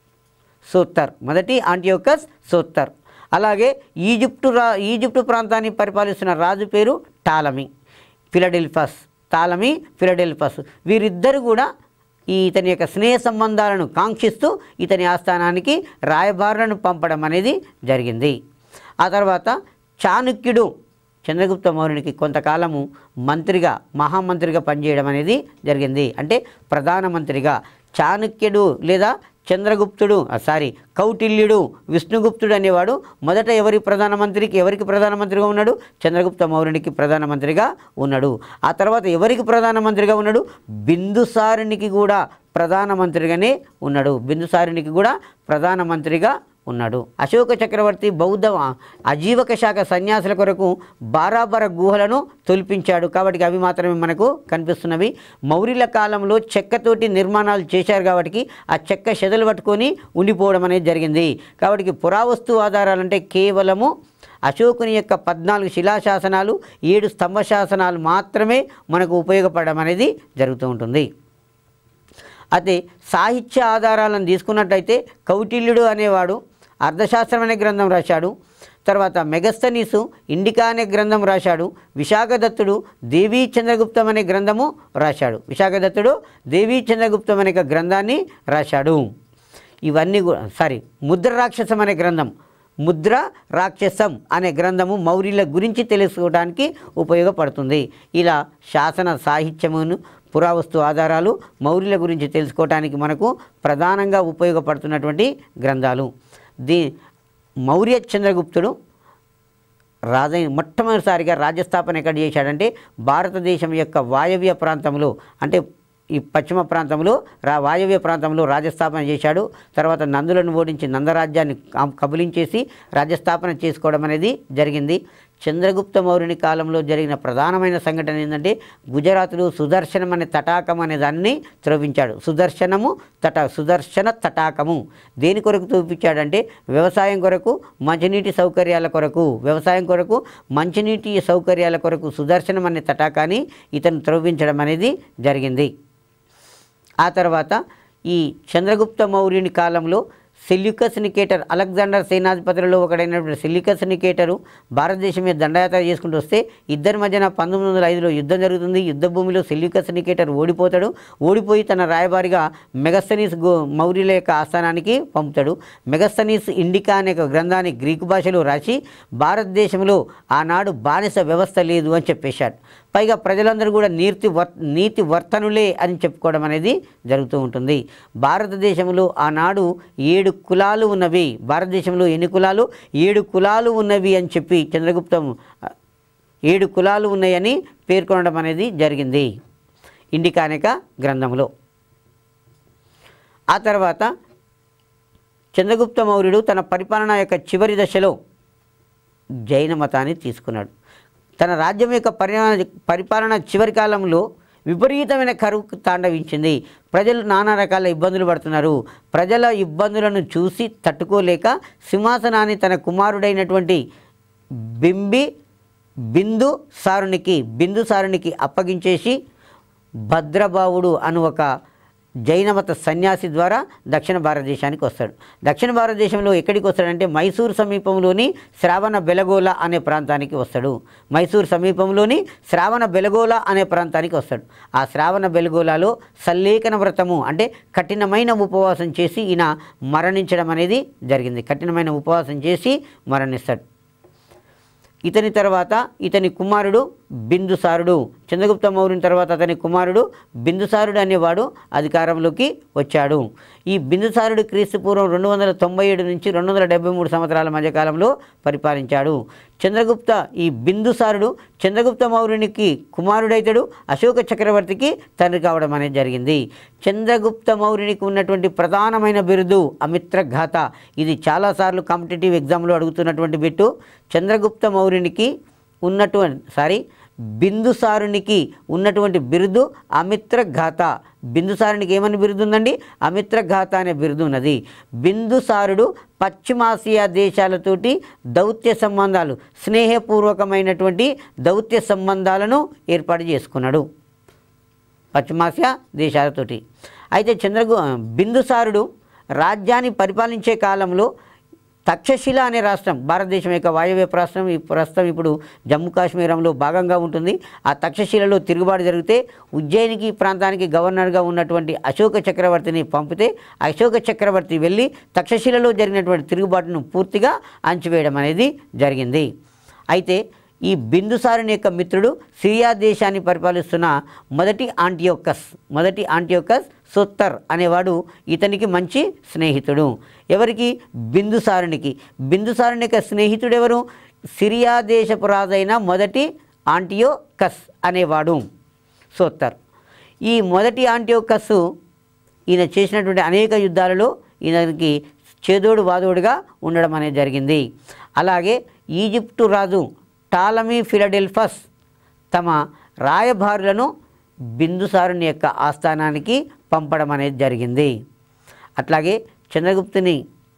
సూత్తర్ మొదటి ఆంటియోకస్ సూత్తర్ అలాగే ఈజిప్టు రా ఈజిప్టు ప్రాంతాన్ని పరిపాలిస్తున్న రాజు పేరు టాలమీ ఫిలడెల్ఫస్ టాలమీ ఫిలడెల్ఫస్ వీరిద్దరు కూడా ఈ ఇతని యొక్క స్నేహ సంబంధాలను కాంక్షిస్తూ ఇతని ఆస్థానానికి రాయబారులను పంపడం అనేది జరిగింది ఆ తర్వాత చాణక్యుడు చంద్రగుప్త మౌర్యునికి కొంతకాలము మంత్రిగా మహామంత్రిగా పనిచేయడం అనేది జరిగింది అంటే ప్రధానమంత్రిగా చాణక్యుడు లేదా చంద్రగుప్తుడు ఆ, సారీ కౌటిల్యుడు విష్ణుగుప్తుడు అనేవాడు మొదట ఎవరి ప్రధానమంత్రికి ఎవరికి ప్రధానమంత్రిగా ఉన్నాడు చంద్రగుప్త మౌర్యునికి ప్రధానమంత్రిగా ఉన్నాడు ఆ తర్వాత ఎవరికి ప్రధానమంత్రిగా ఉన్నాడు బిందుసారునికి కూడా ప్రధానమంత్రిగానే ఉన్నాడు బిందుసారునికి కూడా ప్రధానమంత్రిగా ఉన్నాడు అశోక చక్రవర్తి బౌద్ధ అజీవక శాఖ సన్యాసుల కొరకు బారాబర గుహలను తొలిపించాడు కాబట్టి అవి మాత్రమే మనకు కనిపిస్తున్నవి మౌర్యుల కాలంలో చెక్కతోటి నిర్మాణాలు చేశారు కాబట్టి ఆ చెక్క చెదలు పట్టుకొని ఉండిపోవడం అనేది జరిగింది కాబట్టి పురావస్తు ఆధారాలంటే కేవలము అశోకుని యొక్క పద్నాలుగు శిలాశాసనాలు ఏడు స్తంభ శాసనాలు మాత్రమే మనకు ఉపయోగపడడం అనేది జరుగుతూ ఉంటుంది అయితే సాహిత్య ఆధారాలను తీసుకున్నట్టయితే కౌటిల్యుడు అనేవాడు అర్థశాస్త్రం అనే గ్రంథం రాశాడు తర్వాత మెగస్తనీసు ఇండికా అనే గ్రంథం రాశాడు విశాఖదత్తుడు దేవీ చంద్రగుప్తం అనే గ్రంథము రాశాడు విశాఖదత్తుడు దేవీ చంద్రగుప్తం అనే ఒక గ్రంథాన్ని రాశాడు ఇవన్నీ కూడా సారీ ముద్ర రాక్షసం అనే గ్రంథం ముద్ర రాక్షసం అనే గ్రంథము మౌర్యుల గురించి తెలుసుకోవడానికి ఉపయోగపడుతుంది ఇలా శాసన సాహిత్యమును పురావస్తు ఆధారాలు మౌర్యుల గురించి తెలుసుకోవడానికి మనకు ప్రధానంగా ఉపయోగపడుతున్నటువంటి గ్రంథాలు దీ మౌర్య చంద్రగుప్తుడు రాజ మొట్టమొదటిసారిగా రాజ్యస్థాపన ఎక్కడ చేశాడంటే భారతదేశం యొక్క వాయవ్య ప్రాంతంలో అంటే ఈ పశ్చిమ ప్రాంతంలో రా వాయవ్య ప్రాంతంలో రాజ్యస్థాపన చేశాడు తర్వాత నందులను ఓడించి నందరాజ్యాన్ని కా- కబలించేసి రాజ్యస్థాపన చేసుకోవడం అనేది జరిగింది చంద్రగుప్త మౌర్యుని కాలంలో జరిగిన ప్రధానమైన సంఘటన ఏంటంటే గుజరాత్లో సుదర్శనం అనే తటాకం అనే దాన్ని త్రవ్వించాడు సుదర్శనము తట సుదర్శన తటాకము దేని కొరకు చూపించాడంటే వ్యవసాయం కొరకు మంచినీటి సౌకర్యాల కొరకు వ్యవసాయం కొరకు మంచినీటి సౌకర్యాల కొరకు సుదర్శనం అనే తటాకాన్ని ఇతను త్రవ్వించడం అనేది జరిగింది ఆ తర్వాత ఈ చంద్రగుప్త మౌర్యుని కాలంలో సెల్యూకస్ నికేటర్ అలెగ్జాండర్ సేనాధిపతులలో ఒకడైనటువంటి సెల్యూకస్ నికేటరు భారతదేశం మీద దండయాత్ర చేసుకుంటూ వస్తే ఇద్దరి మధ్యన పంతొమ్మిది వందల ఐదులో యుద్ధం జరుగుతుంది యుద్ధ భూమిలో సెల్యూకస్ నికేటర్ ఓడిపోతాడు ఓడిపోయి తన రాయబారిగా మెగస్తనీస్ గో మౌర్యుల యొక్క ఆస్థానానికి పంపుతాడు మెగస్తనీస్ ఇండికా అనే ఒక గ్రంథాన్ని గ్రీకు భాషలో రాసి భారతదేశంలో ఆనాడు బానిస వ్యవస్థ లేదు అని చెప్పేశాడు పైగా ప్రజలందరూ కూడా నీతి వర్ నీతి వర్తనులే అని చెప్పుకోవడం అనేది జరుగుతూ ఉంటుంది భారతదేశంలో ఆనాడు ఏడు కులాలు ఉన్నవి భారతదేశంలో ఎన్ని కులాలు ఏడు కులాలు ఉన్నవి అని చెప్పి చంద్రగుప్తం ఆ, ఏడు కులాలు ఉన్నాయని పేర్కొనడం అనేది జరిగింది ఇండికా అనేక గ్రంథంలో ఆ తర్వాత చంద్రగుప్త మౌర్యుడు తన పరిపాలన యొక్క చివరి దశలో జైన మతాన్ని తీసుకున్నాడు తన రాజ్యం యొక్క పరిపాలన పరిపాలన చివరి కాలంలో విపరీతమైన కరువు తాండవించింది ప్రజలు నానా రకాల ఇబ్బందులు పడుతున్నారు ప్రజల ఇబ్బందులను చూసి తట్టుకోలేక సింహాసనాన్ని తన కుమారుడైనటువంటి బింబి బిందు సారునికి బిందు సారునికి అప్పగించేసి భద్రబావుడు అను ఒక జైనమత సన్యాసి ద్వారా దక్షిణ భారతదేశానికి వస్తాడు దక్షిణ భారతదేశంలో ఎక్కడికి వస్తాడంటే మైసూర్ సమీపంలోని శ్రావణ బెలగోల అనే ప్రాంతానికి వస్తాడు మైసూర్ సమీపంలోని శ్రావణ బెలగోల అనే ప్రాంతానికి వస్తాడు ఆ శ్రావణ బెలగోలాలో సల్లేఖన వ్రతము అంటే కఠినమైన ఉపవాసం చేసి ఈయన మరణించడం అనేది జరిగింది కఠినమైన ఉపవాసం చేసి మరణిస్తాడు ఇతని తర్వాత ఇతని కుమారుడు బిందుసారుడు చంద్రగుప్త మౌర్యుని తర్వాత అతని కుమారుడు బిందుసారుడు అనేవాడు అధికారంలోకి వచ్చాడు ఈ బిందుసారుడు క్రీస్తు పూర్వం రెండు వందల తొంభై ఏడు నుంచి రెండు వందల డెబ్బై మూడు సంవత్సరాల మధ్యకాలంలో పరిపాలించాడు చంద్రగుప్త ఈ బిందుసారుడు చంద్రగుప్త మౌర్యునికి కుమారుడైతాడు అశోక చక్రవర్తికి తండ్రి కావడం అనేది జరిగింది చంద్రగుప్త మౌర్యునికి ఉన్నటువంటి ప్రధానమైన బిరుదు అమిత్రఘాత ఇది చాలాసార్లు కాంపిటేటివ్ ఎగ్జామ్లో అడుగుతున్నటువంటి బిట్టు చంద్రగుప్త మౌర్యునికి ఉన్నటువంటి సారీ బిందుసారునికి ఉన్నటువంటి బిరుదు అమిత్రఘాత బిందుసారునికి ఏమని బిరుదు ఉందండి అమిత్రఘాత అనే బిరుదు ఉన్నది బిందుసారుడు పశ్చిమాసియా దేశాలతోటి దౌత్య సంబంధాలు స్నేహపూర్వకమైనటువంటి దౌత్య సంబంధాలను ఏర్పాటు చేసుకున్నాడు పశ్చిమాసియా దేశాలతోటి అయితే చంద్రగు బిందుసారుడు రాజ్యాన్ని పరిపాలించే కాలంలో తక్షశిల అనే రాష్ట్రం భారతదేశం యొక్క వాయవ్య రాష్ట్రం ఈ ప్రస్తుతం ఇప్పుడు జమ్మూ కాశ్మీరంలో భాగంగా ఉంటుంది ఆ తక్షశిలలో తిరుగుబాటు జరిగితే ఉజ్జయినికి ఈ ప్రాంతానికి గవర్నర్గా ఉన్నటువంటి అశోక చక్రవర్తిని పంపితే అశోక చక్రవర్తి వెళ్ళి తక్షశిలలో జరిగినటువంటి తిరుగుబాటును పూర్తిగా అణచివేయడం అనేది జరిగింది అయితే ఈ బిందుసారుని యొక్క మిత్రుడు సిరియా దేశాన్ని పరిపాలిస్తున్న మొదటి ఆంటియోకస్ మొదటి ఆంటియోకస్ సొత్తర్ అనేవాడు ఇతనికి మంచి స్నేహితుడు ఎవరికి బిందుసారునికి బిందుసారుని యొక్క స్నేహితుడు ఎవరు సిరియా దేశపు రాజైన మొదటి ఆంటియోకస్ అనేవాడు సొత్తర్ ఈ మొదటి ఆంటియోకస్ ఈయన చేసినటువంటి అనేక యుద్ధాలలో ఈయనకి చేదోడు వాదోడుగా ఉండడం అనేది జరిగింది అలాగే ఈజిప్టు రాజు టాలమీ ఫిలడెల్ఫస్ తమ రాయభారులను బిందుసారుని యొక్క ఆస్థానానికి పంపడం అనేది జరిగింది అట్లాగే చంద్రగుప్తుని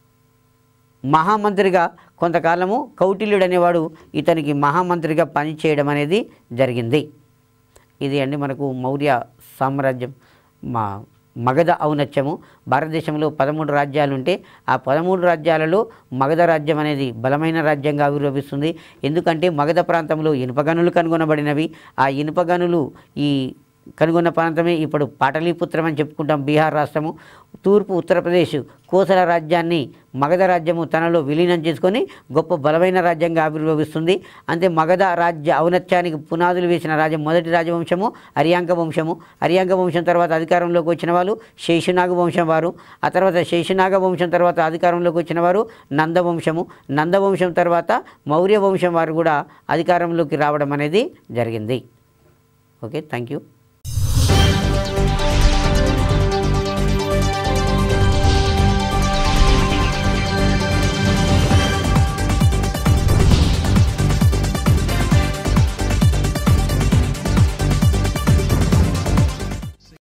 మహామంత్రిగా కొంతకాలము కౌటిల్యుడు అనేవాడు ఇతనికి మహామంత్రిగా పనిచేయడం అనేది జరిగింది ఇది అండి మనకు మౌర్య సామ్రాజ్యం మా మగధ ఔన్నత్యము భారతదేశంలో పదమూడు రాజ్యాలు ఉంటే ఆ పదమూడు రాజ్యాలలో మగధ రాజ్యం అనేది బలమైన రాజ్యంగా ఆవిర్భవిస్తుంది ఎందుకంటే మగధ ప్రాంతంలో ఇనుప గనులు కనుగొనబడినవి ఆ ఇనుప గనులు ఈ కనుగొన్న ప్రాంతమే ఇప్పుడు పాటలీపుత్రం అని చెప్పుకుంటాం బీహార్ రాష్ట్రము తూర్పు ఉత్తరప్రదేశ్ కోసల రాజ్యాన్ని మగధ రాజ్యము తనలో విలీనం చేసుకొని గొప్ప బలమైన రాజ్యంగా ఆవిర్భవిస్తుంది అంతే మగధ రాజ్య ఔన్నత్యానికి పునాదులు వేసిన రాజ్యం మొదటి రాజవంశము అరియాంక వంశము అరియాంక వంశం తర్వాత అధికారంలోకి వచ్చిన వాళ్ళు శేషునాగ వంశం వారు ఆ తర్వాత శేషునాగ వంశం తర్వాత అధికారంలోకి వచ్చిన వారు నందవంశము నందవంశం తర్వాత మౌర్య వంశం వారు కూడా అధికారంలోకి రావడం అనేది జరిగింది ఓకే థ్యాంక్ యూ